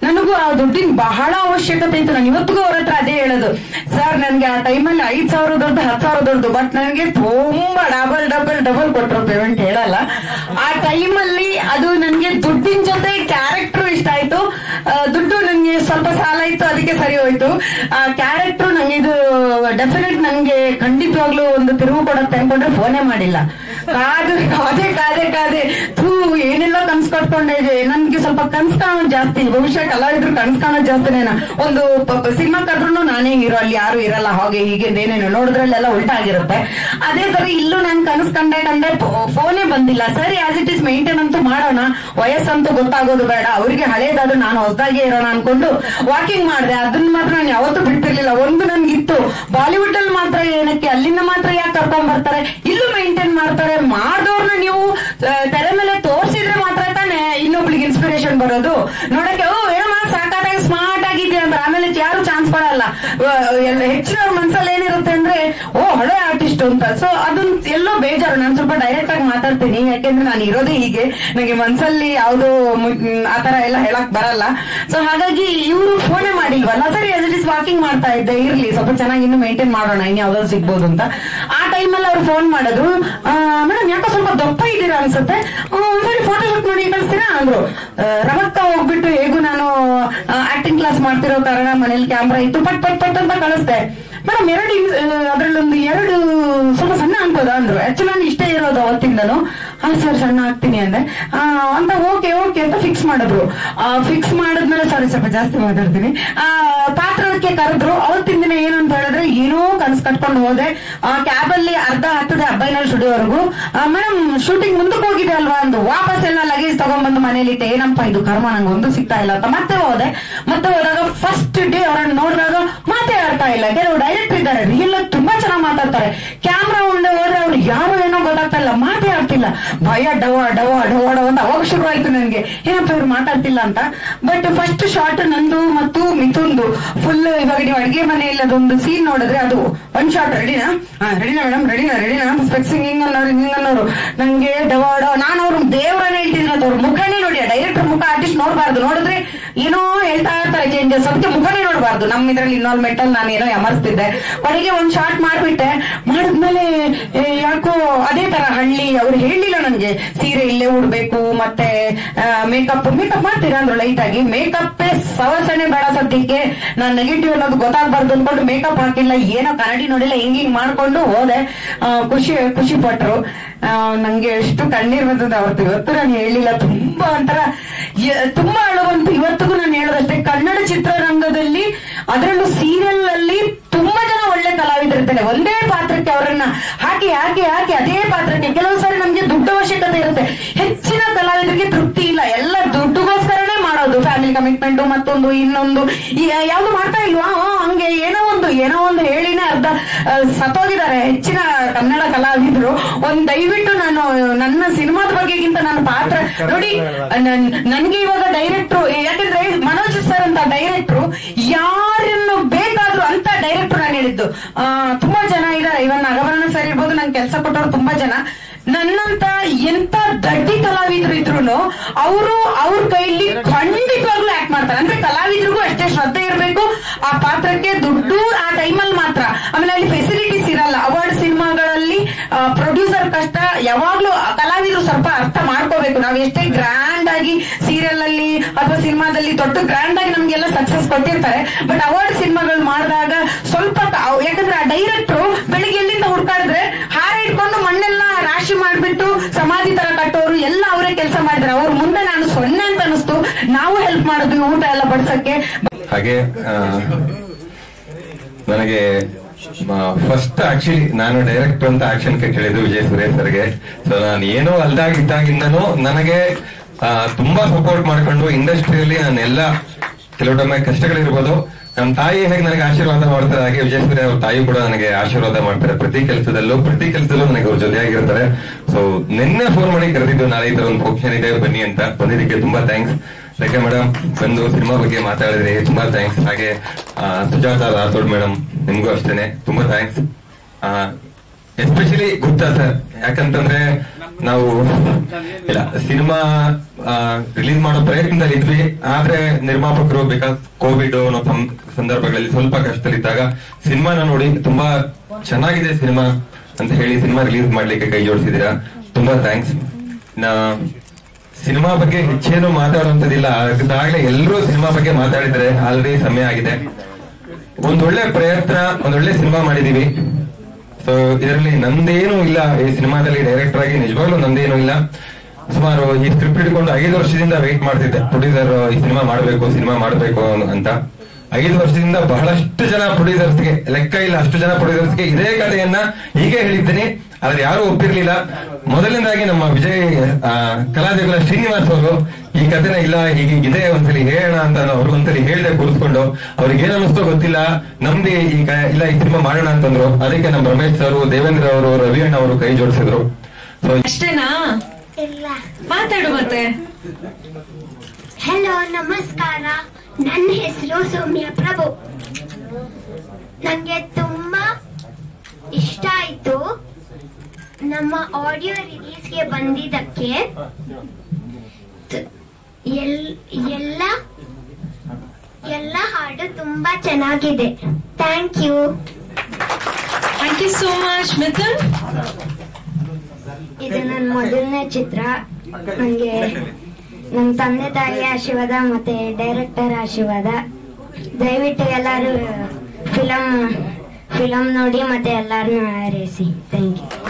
ನನಗೂ ಆ ದುಡ್ಡಿನ ಬಹಳ ಅವಶ್ಯಕತೆ ಇತ್ತು ನಾನು ಇವತ್ತಿಗೂ ಅವ್ರ ಹತ್ರ ಅದೇ ಹೇಳೋದು ಸರ್ ನನ್ಗೆ ಆ ಟೈಮಲ್ಲಿ ಐದ್ ಸಾವಿರ ದೊಡ್ಡದು ಹತ್ತು ಸಾವಿರ ದೊಡ್ಡದು ಬಟ್ ನನಗೆ ತುಂಬಾ ಡಬಲ್ ಡಬಲ್ ಡಬಲ್ ಕೊಟ್ಟರು ಪೇಮೆಂಟ್ ಹೇಳಲ್ಲ ಆ ಟೈಮಲ್ಲಿ ಅದು ನನ್ಗೆ ದುಡ್ಡಿನ ಜೊತೆ ಕ್ಯಾರೆಕ್ಟರ್ ಇಷ್ಟ ಆಯ್ತು ಆ, ದುಡ್ಡು ನನ್ಗೆ ಸ್ವಲ್ಪ ಸಾಲ ಇತ್ತು ಅದಕ್ಕೆ ಸರಿ ಹೋಯ್ತು ಆ ಕ್ಯಾರೆಕ್ಟರ್ ನಂಗೆ ಇದು ಡೆಫಿನೆಟ್ ನನ್ಗೆ ಖಂಡಿತವಾಗ್ಲೂ ಒಂದು ತಿರುವು ಕೊಡತ್ತೆ ಅನ್ಕೊಂಡ್ರೆ ಫೋನೇ ಮಾಡಿಲ್ಲ ಕಾದು ಕಾದೆ ಕಾದೆ ಕಾದೆ ಥೂ ಏನೆಲ್ಲ ಕನ್ಸ್ ಕಟ್ಕೊಂಡೆ ಇದೆ ನನ್ಗೆ ಸ್ವಲ್ಪ ಕನ್ಸ್ ಕಾಣೋದು ಜಾಸ್ತಿ ಬಹುಶಃ ಕಲಾವಿದ್ರು ಕನ್ಸ್ ಕಾಣೋದು ಜಾಸ್ತಿನೇನ ಒಂದು ಸಿನಿಮಾ ಕದ್ರೂ ನಾನೇ ಹೀರೋ ಅಲ್ಲಿ ಯಾರು ಇರಲ್ಲ ಹಾಗೆ ಹೀಗೆ ಏನೇನು ನೋಡಿದ್ರಲ್ಲೆಲ್ಲ ಉಲ್ಟಾಗಿರುತ್ತೆ ಅದೇ ತರ ಇಲ್ಲೂ ನಾನು ಕನಸು ಕಂಡೆ ಕಂಡೆ ಫೋನೇ ಬಂದಿಲ್ಲ ಸರಿ ಆಸ್ ಇಟ್ ಇಸ್ ಮೇಂಟೈನ್ ಅಂತೂ ಮಾಡೋಣ ವಯಸ್ಸಂತೂ ಗೊತ್ತಾಗೋದು ಬೇಡ ಅವ್ರಿಗೆ ಹಳೇದಾದ್ರು ನಾನು ಹೊಸದಾಗಿ ಇರೋಣ ಅನ್ಕೊಂಡು ವಾಕಿಂಗ್ ಮಾಡಿದೆ ಅದನ್ನ ಮಾತ್ರ ನಾನು ಯಾವತ್ತೂ ಬಿಡ್ತಿರ್ಲಿಲ್ಲ ಒಂದು ನನ್ಗಿತ್ತು ಬಾಲಿವುಡ್ ಅಲ್ಲಿ ಮಾತ್ರ ಏನಕ್ಕೆ ಅಲ್ಲಿಂದ ಮಾತ್ರ ಯಾಕೆ ಕರ್ಕೊಂಡ್ ಬರ್ತಾರೆ ಇಲ್ಲೂ ಮೇಂಟೈನ್ ಮಾಡ್ತಾರೆ ಮಾಡ್ದವ್ರನ್ನ ನೀವು ಆ, ತೆರೆ ಮೇಲೆ ತೋರ್ಸಿದ್ರೆ ಮಾತ್ರ ತಾನೇ ಇನ್ನೊಬ್ಳಿಗೆ ಇನ್ಸ್ಪಿರೇಷನ್ ಬರೋದು ನೋಡಕ್ಕೆ ಓ ಏನಮ್ಮ ಸಾಕಾಗಿ ಸ್ಮಾರ್ಟ್ ಆಗಿದ್ಯಾ ಅಂದ್ರೆ ಆಮೇಲೆ ಯಾರು ಚಾನ್ಸ್ ಕೊಡಲ್ಲ ಆ, ಎಲ್ಲ ಹೆಚ್ಚಿನವ್ರ ಮನ್ಸಲ್ಲಿ ಏನಿರುತ್ತೆ ಅಂದ್ರೆ ಓ ಹಳೆ ಆರ್ಟಿಸ್ಟ್ ಅಂತ ಸೊ ಅದನ್ನ ಎಲ್ಲೋ ಬೇಜಾರು ನಾನು ಸ್ವಲ್ಪ ಡೈರೆಕ್ಟ್ ಆಗಿ ಮಾತಾಡ್ತೀನಿ ಯಾಕೆಂದ್ರೆ ನಾನು ಇರೋದೇ ಹೀಗೆ ನನಗೆ ಮನ್ಸಲ್ಲಿ ಯಾವ್ದು ಆತರ ಎಲ್ಲ ಹೇಳಕ್ ಬರಲ್ಲ ಸೊ ಹಾಗಾಗಿ ಇವರು ಫೋನೇ ಮಾಡಿಲ್ವಲ್ಲ ಸರಿ ಅಸ್ ಇಟ್ ಇಸ್ ವಾಕಿಂಗ್ ಮಾಡ್ತಾ ಇದ್ದೆ ಇರ್ಲಿ ಸ್ವಲ್ಪ ಚೆನ್ನಾಗಿ ಇನ್ನು ಮೇಂಟೈನ್ ಮಾಡೋಣ ಇನ್ನು ಯಾವ್ದಾದ್ರು ಸಿಗ್ಬೋದು ಅಂತ ಆ ಟೈಮಲ್ಲಿ ಅವ್ರು ಫೋನ್ ಮಾಡಿದ್ರು ಮೇಡಮ್ ಯಾಕೋ ಸ್ವಲ್ಪ ದಪ್ಪ ಇದ್ದೀರಾ ಅನ್ಸುತ್ತೆ ಆ, ಒಂದ್ಸರಿ ಫೋಟೋ ಶೂಟ್ ಮಾಡಿ ಕಳಿಸ್ತೀರಾ ಅಂದ್ರು ಆ, ರಮಕ್ಕ ಹೋಗ್ಬಿಟ್ಟು ಹೇಗೂ ನಾನು ಆಕ್ಟಿಂಗ್ ಕ್ಲಾಸ್ ಮಾಡ್ತಿರೋ ಕಾರಣ ಮನೇಲಿ ಕ್ಯಾಮ್ರಾ ಇತ್ತು ಪಟ್ ಪಟ್ ಪಟ್ ಅಂತ ಕಳಿಸ್ದೆ ಮೇಡಮ್ ಎರಡು ಅದ್ರಲ್ಲೊಂದು ಎರಡು ಸ್ವಲ್ಪ ಸಣ್ಣ ಅನ್ಬೋದಾ ಅಂದ್ರು ಆಕ್ಚುಲಿ ನಾನು ಇಷ್ಟೇ ಇರೋದು ಅವತ್ತಿಂದನು ಹಾ ಸರ್ ಸಣ್ಣ ಆಗ್ತೀನಿ ಅಂದೆ ಆ, ಅಂತ ಓಕೆ ಓಕೆ ಅಂತ ಫಿಕ್ಸ್ ಮಾಡಿದ್ರು ಫಿಕ್ಸ್ ಮಾಡಿದ್ಮೇಲೆ ಸಾರಿ ಸ್ವಲ್ಪ ಜಾಸ್ತಿ ಮಾತಾಡ್ತೀನಿ ಆ, ಪಾತ್ರಕ್ಕೆ ಕರೆದ್ರು ಅವತ್ತಿನ ದಿನ ಏನು ಅಂತ ಹೇಳಿದ್ರೆ ಏನೋ ಕನ್ಸ್ ಕಟ್ಕೊಂಡು ಹೋದೆ ಆ ಕ್ಯಾಬ್ ಅಲ್ಲಿ ಅರ್ಧ ಹತ್ತದೆ ಅಬ್ಬೈನಲ್ ಸ್ಟುಡಿಯೋವರೆಗೂ ಮೇಡಮ್ ಶೂಟಿಂಗ್ ಮುಂದಕ್ಕೆ ಹೋಗಿದೆ ಅಲ್ವಾ ಅಂದು ವಾಪಸ್ ಎಲ್ಲ ಲಗೇಜ್ ತಗೊಂಡ್ಬಂದು ಮನೇಲಿ ಇಟ್ಟೆ ಏನಪ್ಪ ಇದು ಕರ್ಮ ನಂಗೆ ಒಂದು ಸಿಗ್ತಾ ಇಲ್ಲ ಅಂತ ಮತ್ತೆ ಹೋದೆ ಮತ್ತೆ ಹೋದಾಗ ಫಸ್ಟ್ ಡೇ ಅವರನ್ನು ನೋಡಿದಾಗ ಮಾತೇ ಆಡ್ತಾ ಇಲ್ಲ ಕೆಲವು ಡೈರೆಕ್ಟರ್ ಇದ್ದಾರೆ ರಿಯಲ್ ಆಗಿ ತುಂಬಾ ಚೆನ್ನಾಗಿ ಮಾತಾಡ್ತಾರೆ ಕ್ಯಾಮ್ರಾ ಮುಂದೆ ಹೋದ್ರೆ ಅವ್ರು ಯಾರು ಏನೋ ಗೊತ್ತಾಗ್ತಾ ಇಲ್ಲ ಮಾತೇ ಆಡ್ತಿಲ್ಲ ಭಯ ಡವ ಡವ ಡವ ಡವ ಅಂತ ಅವಾಗ ಶುರು ಆಯ್ತು ನನ್ಗೆ ಏನಪ್ಪ ಇವ್ರು ಮಾತಾಡ್ತಿಲ್ಲ ಅಂತ ಬಟ್ ಫಸ್ಟ್ ಶಾರ್ಟ್ ನಂದು ಮತ್ತು ಮಿಥುನ್ದು ಫುಲ್ ಇವಾಗ ನೀವು ಅಡಿಗೆ ಮನೆಯಲ್ಲಿ ಅದೊಂದು ಸೀನ್ ನೋಡಿದ್ರೆ ಅದು ಒಂದ್ ಶಾರ್ಟ್ ರೆಡಿನಾ ರೆಡಿನಾ ಮೇಡಮ್ ರೆಡಿನಾ ರೆಡಿನಾ ಸ್ಪೆಕ್ಸಿಂಗ್ ಹಿಂಗ್ ಅನ್ನೋರು ಹಿಂಗ್ ಅನ್ನೋರು ನಂಗೆ ಡವ ಡವ ನಾನು ಅವ್ರ ದೇವರನ್ನ ಹೇಳ್ತೀನಿ ಅಂತ ಅವ್ರ ಮುಖನೇ ನೋಡಿ ಡೈರೆಕ್ಟರ್ ಮುಖ ಆರ್ಟಿಸ್ಟ್ ನೋಡ್ಬಾರ್ದು ನೋಡಿದ್ರೆ ಏನೋ ಹೇಳ್ತಾ ಇರ್ತಾರೆ ಚೇಂಜಸ್ ಅದಕ್ಕೆ ಮುಖನೇ ನೋಡ್ಬಾರ್ದು ನಮ್ಮ ಇದ್ರಲ್ಲಿ ಇನ್ವಾಲ್ವ್ಮೆಂಟ್ ಅಲ್ಲಿ ನಾನು ಏನೋ ಎಮರ್ಸ್ತಿದ್ದೆ ಕೊನೆಗೆ ಒಂದ್ ಶಾರ್ಟ್ ಮಾಡ್ಬಿಟ್ಟೆ ಮಾಡಿದ್ಮೇಲೆ ಏ, ಯಾಕೋ ಅದೇ ತರ ಹಳ್ಳಿ ಅವ್ರು ಹೇಳಿಲ್ಲ ನನ್ಗೆ ಸೀರೆ ಇಲ್ಲೇ ಉಡ್ಬೇಕು ಮತ್ತೆ ಮೇಕಪ್ ಮೇಕಪ್ ಮಾಡ್ತೀರಾ ಅಂದ್ರು ಲೈಟ್ ಆಗಿ ಮೇಕಪ್ ಸವಸನೆ ಬೇಡ ಸದ್ಯಕ್ಕೆ ನಾನ್ ನೆಗೆಟಿವ್ ಅನ್ನೋದು ಗೊತ್ತಾಗ್ಬಾರ್ದು ಅನ್ಕೊಂಡು ಮೇಕಪ್ ಹಾಕಿಲ್ಲ ಏನೋ ಕನ್ನಡಿ ನೋಡಿಲ್ಲ ಹಿಂಗ್ ಹಿಂಗ್ ಮಾಡ್ಕೊಂಡು ಹೋದೆ ಆ, ಖುಷಿ ಖುಷಿ ಪಟ್ರು ಆ, ನಂಗೆ ಎಷ್ಟು ಕಣ್ಣೀರ್ ಬಂದದ ಅವತ್ತು ಇವತ್ತು ನಾನು ಹೇಳಿಲ್ಲ ತುಂಬಾ ಒಂಥರ ಯ- ತುಂಬಾ ಅಳುವಂತ ಇವತ್ತಿಗೂ ನಾನು ಹೇಳೋದಷ್ಟೇ ಕನ್ನಡ ಚಿತ್ರರಂಗದಲ್ಲಿ ಅದರಲ್ಲೂ ಸೀರಿಯಲ್ ಅಲ್ಲಿ ತುಂಬಾ ಜನ ಒಳ್ಳೆ ಕಲಾವಿದರಿರ್ತಾರೆ ಒಂದೇ ಪಾತ್ರಕ್ಕೆ ಅವರನ್ನ ಹಾಕಿ ಹಾಕಿ ಹಾಕಿ ಅದೇ ಪಾತ್ರಕ್ಕೆ ಕೆಲವು ಸಾರಿ ನಮ್ಗೆ ದುಡ್ಡು ಅವಶ್ಯಕತೆ ಇರುತ್ತೆ ಹೆಚ್ಚಿನ ಕಲಾವಿದರಿಗೆ ತೃಪ್ತಿ ಇಲ್ಲ ಎಲ್ಲ ದುಡ್ಡುಗೋಸ್ಕರನೇ ಮಾಡೋದು ಫ್ಯಾಮಿಲಿ ಕಮಿಟ್ಮೆಂಟ್ ಮತ್ತೊಂದು ಇನ್ನೊಂದು ಈ- ಯಾವ್ದು ಮಾಡ್ತಾ ಇಲ್ವಾ ಆ, ಹಂಗೆ ಏನೋ ಒಂದು ಏನೋ ಒಂದು ಹೇಳಿನೇ ಅರ್ಧ ಆ, ಸತ್ತೋಗಿದ್ದಾರೆ ಹೆಚ್ಚಿನ ಕನ್ನಡ ಕಲಾವಿದರು ಒಂದ್ ದಯವಿಟ್ಟು ನಾನು ನನ್ನ ಸಿನಿಮಾದ ಬಗ್ಗೆಗಿಂತ ನನ್ನ ಪಾತ್ರ ನೋಡಿ ನನ್- ನನ್ಗೆ ಇವಾಗ ಡೈರೆಕ್ಟ್ರು ಯಾಕಂದ್ರೆ ಮನೋಜ್ ಸರ್ ಅಂತ ಡೈರೆಕ್ಟ್ರು ಯಾರನ್ನು ಬೇಕಾದ್ರೂ ಅಂತ ಡೈರೆಕ್ಟರ್ ನಾನು ಹೇಳಿದ್ದು ಆ, ತುಂಬಾ ಜನ ಇದಾರೆ ಇವನ್ ನಾಗಭರಣ ಸರ್ ಇರ್ಬೋದು ನಂಗೆ ಕೆಲಸ ಕೊಟ್ಟವ್ರು ತುಂಬಾ ಜನ ನನ್ನಂತ ಎಂತ ದಡ್ಡಿ ಕಲಾವಿದ್ರು ಇದ್ರು ಅವರು ಅವ್ರ ಕೈಲಿ ಖಂಡಿತವಾಗ್ಲೂ ಆಕ್ಟ್ ಮಾಡ್ತಾರೆ ಅಂದ್ರೆ ಕಲಾವಿದ್ರಿಗೂ ಅಷ್ಟೇ ಶ್ರದ್ಧೆ ಇರಬೇಕು ಆ ಪಾತ್ರಕ್ಕೆ ದುಡ್ಡು ಆ ಟೈಮಲ್ಲಿ ಮಾತ್ರ ಆಮೇಲೆ ಅಲ್ಲಿ ಫೆಸಿಲಿಟೀಸ್ ಇರಲ್ಲ ಅವಾರ್ಡ್ ಸಿನಿಮಾಗಳಲ್ಲಿ ಪ್ರೊಡ್ಯೂಸರ್ ಕಷ್ಟ ಯಾವಾಗ್ಲೂ ಆ ಕಲಾವಿದ್ರು ಸ್ವಲ್ಪ ಅರ್ಥ ಮಾಡ್ಕೋಬೇಕು ನಾವು ಎಷ್ಟೇ ಗ್ರ್ಯಾಂಡ್ ಆಗಿ ಸೀರಿಯಲ್ ಅಲ್ಲಿ ಅಥವಾ ಸಿನಿಮಾದಲ್ಲಿ ದೊಡ್ಡ ಗ್ರ್ಯಾಂಡ್ ಆಗಿ ನಮ್ಗೆಲ್ಲ ಸಕ್ಸಸ್ ಕೊಟ್ಟಿರ್ತಾರೆ ಬಟ್ ಅವಾರ್ಡ್ ಸಿನಿಮಾಗಳು ಮಾಡಿದಾಗ ಸ್ವಲ್ಪ ಕ- ಅವ್- ಯಾಕಂದ್ರೆ ಆ ಡೈರೆಕ್ಟ್ರು ಬೆಳಿಗ್ಗೆ ಎಲ್ಲಿಂದ ಹುಡ್ಕಾಡಿದ್ರೆ ಹಾರ ಇಟ್ಕೊಂಡು ಮಣ್ಣೆಲ್ಲ ರಾಶಿ ಮಾಡ್ಬಿಟ್ಟು ಸಮಾಧಿ ತರ ಕಟ್ಟೋರು ಎಲ್ಲ ಅವರೇ ಕೆಲಸ ಮಾಡಿದ್ರೆ ಅವ್ರ ಮುಂದೆ ನಾನು ಸೊನ್ನೆ ಅಂತ ಅನಿಸ್ತು ನಾವು ಹೆಲ್ಪ್ ಮಾಡಿದ್ವಿ ಊಟ ಎಲ್ಲ ಬಡ್ಸಕ್ಕೆ ಹಾಗೆ ಆ, ನನಗೆ ಫಸ್ಟ್ ಆಕ್ಚುಲಿ ನಾನು ಡೈರೆಕ್ಟರ್ ಅಂತ ಆಕ್ಷನ್ ಗೆ ಕೇಳಿದ್ದು ವಿಜಯ್ ಸುರೇಶ್ ಸರ್ಗೆ ಸೊ ನಾನು ಏನೋ ಅಲ್ದಾಗಿದ್ದಾಗಿಂದನೂ ನನಗೆ ಆ, ತುಂಬಾ ಸಪೋರ್ಟ್ ಮಾಡ್ಕೊಂಡು ಇಂಡಸ್ಟ್ರಿಯಲ್ಲಿ ನಾನೆಲ್ಲ ಕೆಲವು ಟೈಮ್ ಕಷ್ಟಗಳಿರ್ಬೋದು ನಮ್ಮ ತಾಯಿ ಹೇಗೆ ನನಗೆ ಆಶೀರ್ವಾದ ಮಾಡ್ತಾರೆ ಹಾಗೆ ವಿಜಯ್ ಸೂರ್ಯ ಅವ್ರ ತಾಯಿ ಕೂಡ ನನಗೆ ಆಶೀರ್ವಾದ ಮಾಡ್ತಾರೆ ಪ್ರತಿ ಕೆಲಸದಲ್ಲೂ ಪ್ರತಿ ಕೆಲಸದಲ್ಲೂ ನನಗೆ ಅವ್ರ ಜೊತೆಯಾಗಿರ್ತಾರೆ ಸೊ ನಿನ್ನೆ ಫೋನ್ ಮಾಡಿ ಕರೆದಿದ್ದು ನಾಳೆ ಈ ತರ ಒಂದು ಫಂಕ್ಷನ್ ಇದೆ ಬನ್ನಿ ಅಂತ ಬಂದಿದ್ದಕ್ಕೆ ತುಂಬಾ ಥ್ಯಾಂಕ್ಸ್ ರೇಖಾ ಮೇಡಮ್ ಬಂದು ಸಿನಿಮಾ ಬಗ್ಗೆ ಮಾತಾಡಿದ್ರಿ ತುಂಬಾ ಥ್ಯಾಂಕ್ಸ್ ಹಾಗೆ ಆ, ಸುಜಾತ ರಾಥೋಡ್ ಮೇಡಮ್ ನಿಮ್ಗೂ ಅಷ್ಟೇನೆ ತುಂಬಾ ಥ್ಯಾಂಕ್ಸ್ ಎಸ್ಪೆಷಲಿ ಗುಪ್ತಾ ಸರ್ ಯಾಕಂತಂದ್ರೆ ನಾವು ಇಲ್ಲ ಸಿನಿಮಾ ರಿಲೀಸ್ ಮಾಡೋ ಪ್ರಯತ್ನದಲ್ಲಿ ಇದ್ವಿ ಆದ್ರೆ ನಿರ್ಮಾಪಕರು ಬಿಕಾಸ್ ಕೋವಿಡ್ ಅನ್ನೋ ಸಂ- ಸಂದರ್ಭಗಳಲ್ಲಿ ಸ್ವಲ್ಪ ಕಷ್ಟದಲ್ಲಿದ್ದಾಗ ಸಿನಿಮಾನ ನೋಡಿ ತುಂಬಾ ಚೆನ್ನಾಗಿದೆ ಸಿನಿಮಾ ಅಂತ ಹೇಳಿ ಸಿನಿಮಾ ರಿಲೀಸ್ ಮಾಡ್ಲಿಕ್ಕೆ ಕೈ ಜೋಡಿಸಿದೀರಾ ತುಂಬಾ ಥ್ಯಾಂಕ್ಸ್ ಸಿನಿಮಾ ಬಗ್ಗೆ ಹೆಚ್ಚೇನು ಮಾತಾಡುವಂತದಿಲ್ಲ ಅದಾಗ್ಲೇ ಎಲ್ಲರೂ ಸಿನಿಮಾ ಬಗ್ಗೆ ಮಾತಾಡಿದ್ರೆ ಆಲ್ರೆಡಿ ಸಮಯ ಆಗಿದೆ ಒಂದೊಳ್ಳೆ ಪ್ರಯತ್ನ ಒಂದೊಳ್ಳೆ ಸಿನಿಮಾ ಮಾಡಿದೀವಿ ಸೊ ಇದರಲ್ಲಿ ನಂದೇನು ಇಲ್ಲ ಈ ಸಿನಿಮಾದಲ್ಲಿ ಡೈರೆಕ್ಟರ್ ಆಗಿ ನಿಜವಾಗ್ಲೂ ನಂದೇನು ಇಲ್ಲ ಸುಮಾರು ಈ ಸ್ಕ್ರಿಪ್ಟ್ ಹಿಡ್ಕೊಂಡು ಐದು ವರ್ಷದಿಂದ ವೆಯ್ಟ್ ಮಾಡ್ತಿದ್ದೆ ಪ್ರೊಡ್ಯೂಸರ್ ಈ ಸಿನಿಮಾ ಮಾಡಬೇಕು ಸಿನಿಮಾ ಮಾಡಬೇಕು ಅಂತ ಐದು ವರ್ಷದಿಂದ ಬಹಳಷ್ಟು ಜನ ಪ್ರೊಡ್ಯೂಸರ್ಸ್ಗೆ ಲೆಕ್ಕ ಇಲ್ಲ ಅಷ್ಟು ಜನ ಪ್ರೊಡ್ಯೂಸರ್ಸ್ಗೆ ಇದೇ ಕಥೆಯನ್ನ ಹೀಗೆ ಹೇಳಿದ್ದೀನಿ ಆದ್ರೆ ಯಾರು ಒಪ್ಪಿರ್ಲಿಲ್ಲ ಮೊದಲನೇದಾಗಿ ನಮ್ಮ ವಿಜಯ್ ಆ, ಕಲಾವಿದಗಳ ಶ್ರೀನಿವಾಸ್ ಅವರು ಈ ಕಥೆನ ಇಲ್ಲ ಹೀಗೆ ಇದೆ ಒಂದ್ಸಲಿ ಹೇಳೋಣ ಅಂತ ಅವ್ರು ಒಂದ್ಸಲಿ ಹೇಳ್ದೆ ಕೂರಿಸ್ಕೊಂಡು ಅವ್ರಿಗೆ ಏನ್ ಅನ್ನಿಸ್ತೋ ಗೊತ್ತಿಲ್ಲ ನಮ್ದಿ ಈಗ ಇಲ್ಲ ಈ ಸಿನಿಮಾ ಮಾಡೋಣ ಅಂತಂದ್ರು ಅದಕ್ಕೆ ನಮ್ಮ ರಮೇಶ್ ಸರ್ ದೇವೇಂದ್ರ ಅವರು ರವಿ ಅಣ್ಣ ಅವರು ಕೈ ಜೋಡಿಸಿದ್ರು ಸೊ ಅಷ್ಟೇನಾ ಮಾತಾಡು ಮತ್ತೆ ಹಲೋ ನಮಸ್ಕಾರ ನನ್ನ ಹೆಸರು ಸೌಮ್ಯ ಪ್ರಭು ನನಗೆ ತುಂಬಾ ಇಷ್ಟ ಆಯ್ತು ನಮ್ಮ ಆಡಿಯೋ ರಿಲೀಸ್ಗೆ ಬಂದಿದ್ದಕ್ಕೆ ತ- ಎಲ್- ಎಲ್ಲ ಎಲ್ಲ ಹಾಡು ತುಂಬಾ ಚೆನ್ನಾಗಿದೆ thank you thank you so much Mithun ಇದು ನನ್ನ ಮೊದಲನೇ ಚಿತ್ರ ನನಗೆ ನಮ್ಮ ತಂದೆ ತಾಯಿ ಆಶೀರ್ವಾದ ಮತ್ತೆ ಡೈರೆಕ್ಟರ್ ಆಶೀರ್ವಾದ ದಯವಿಟ್ಟು ಎಲ್ಲರೂ ಫಿಲಮ್ ಫಿಲಮ್ ನೋಡಿ ಮತ್ತೆ ಎಲ್ಲಾರನ್ನೂ ಹಾರೈಸಿ ಥ್ಯಾಂಕ್ ಯು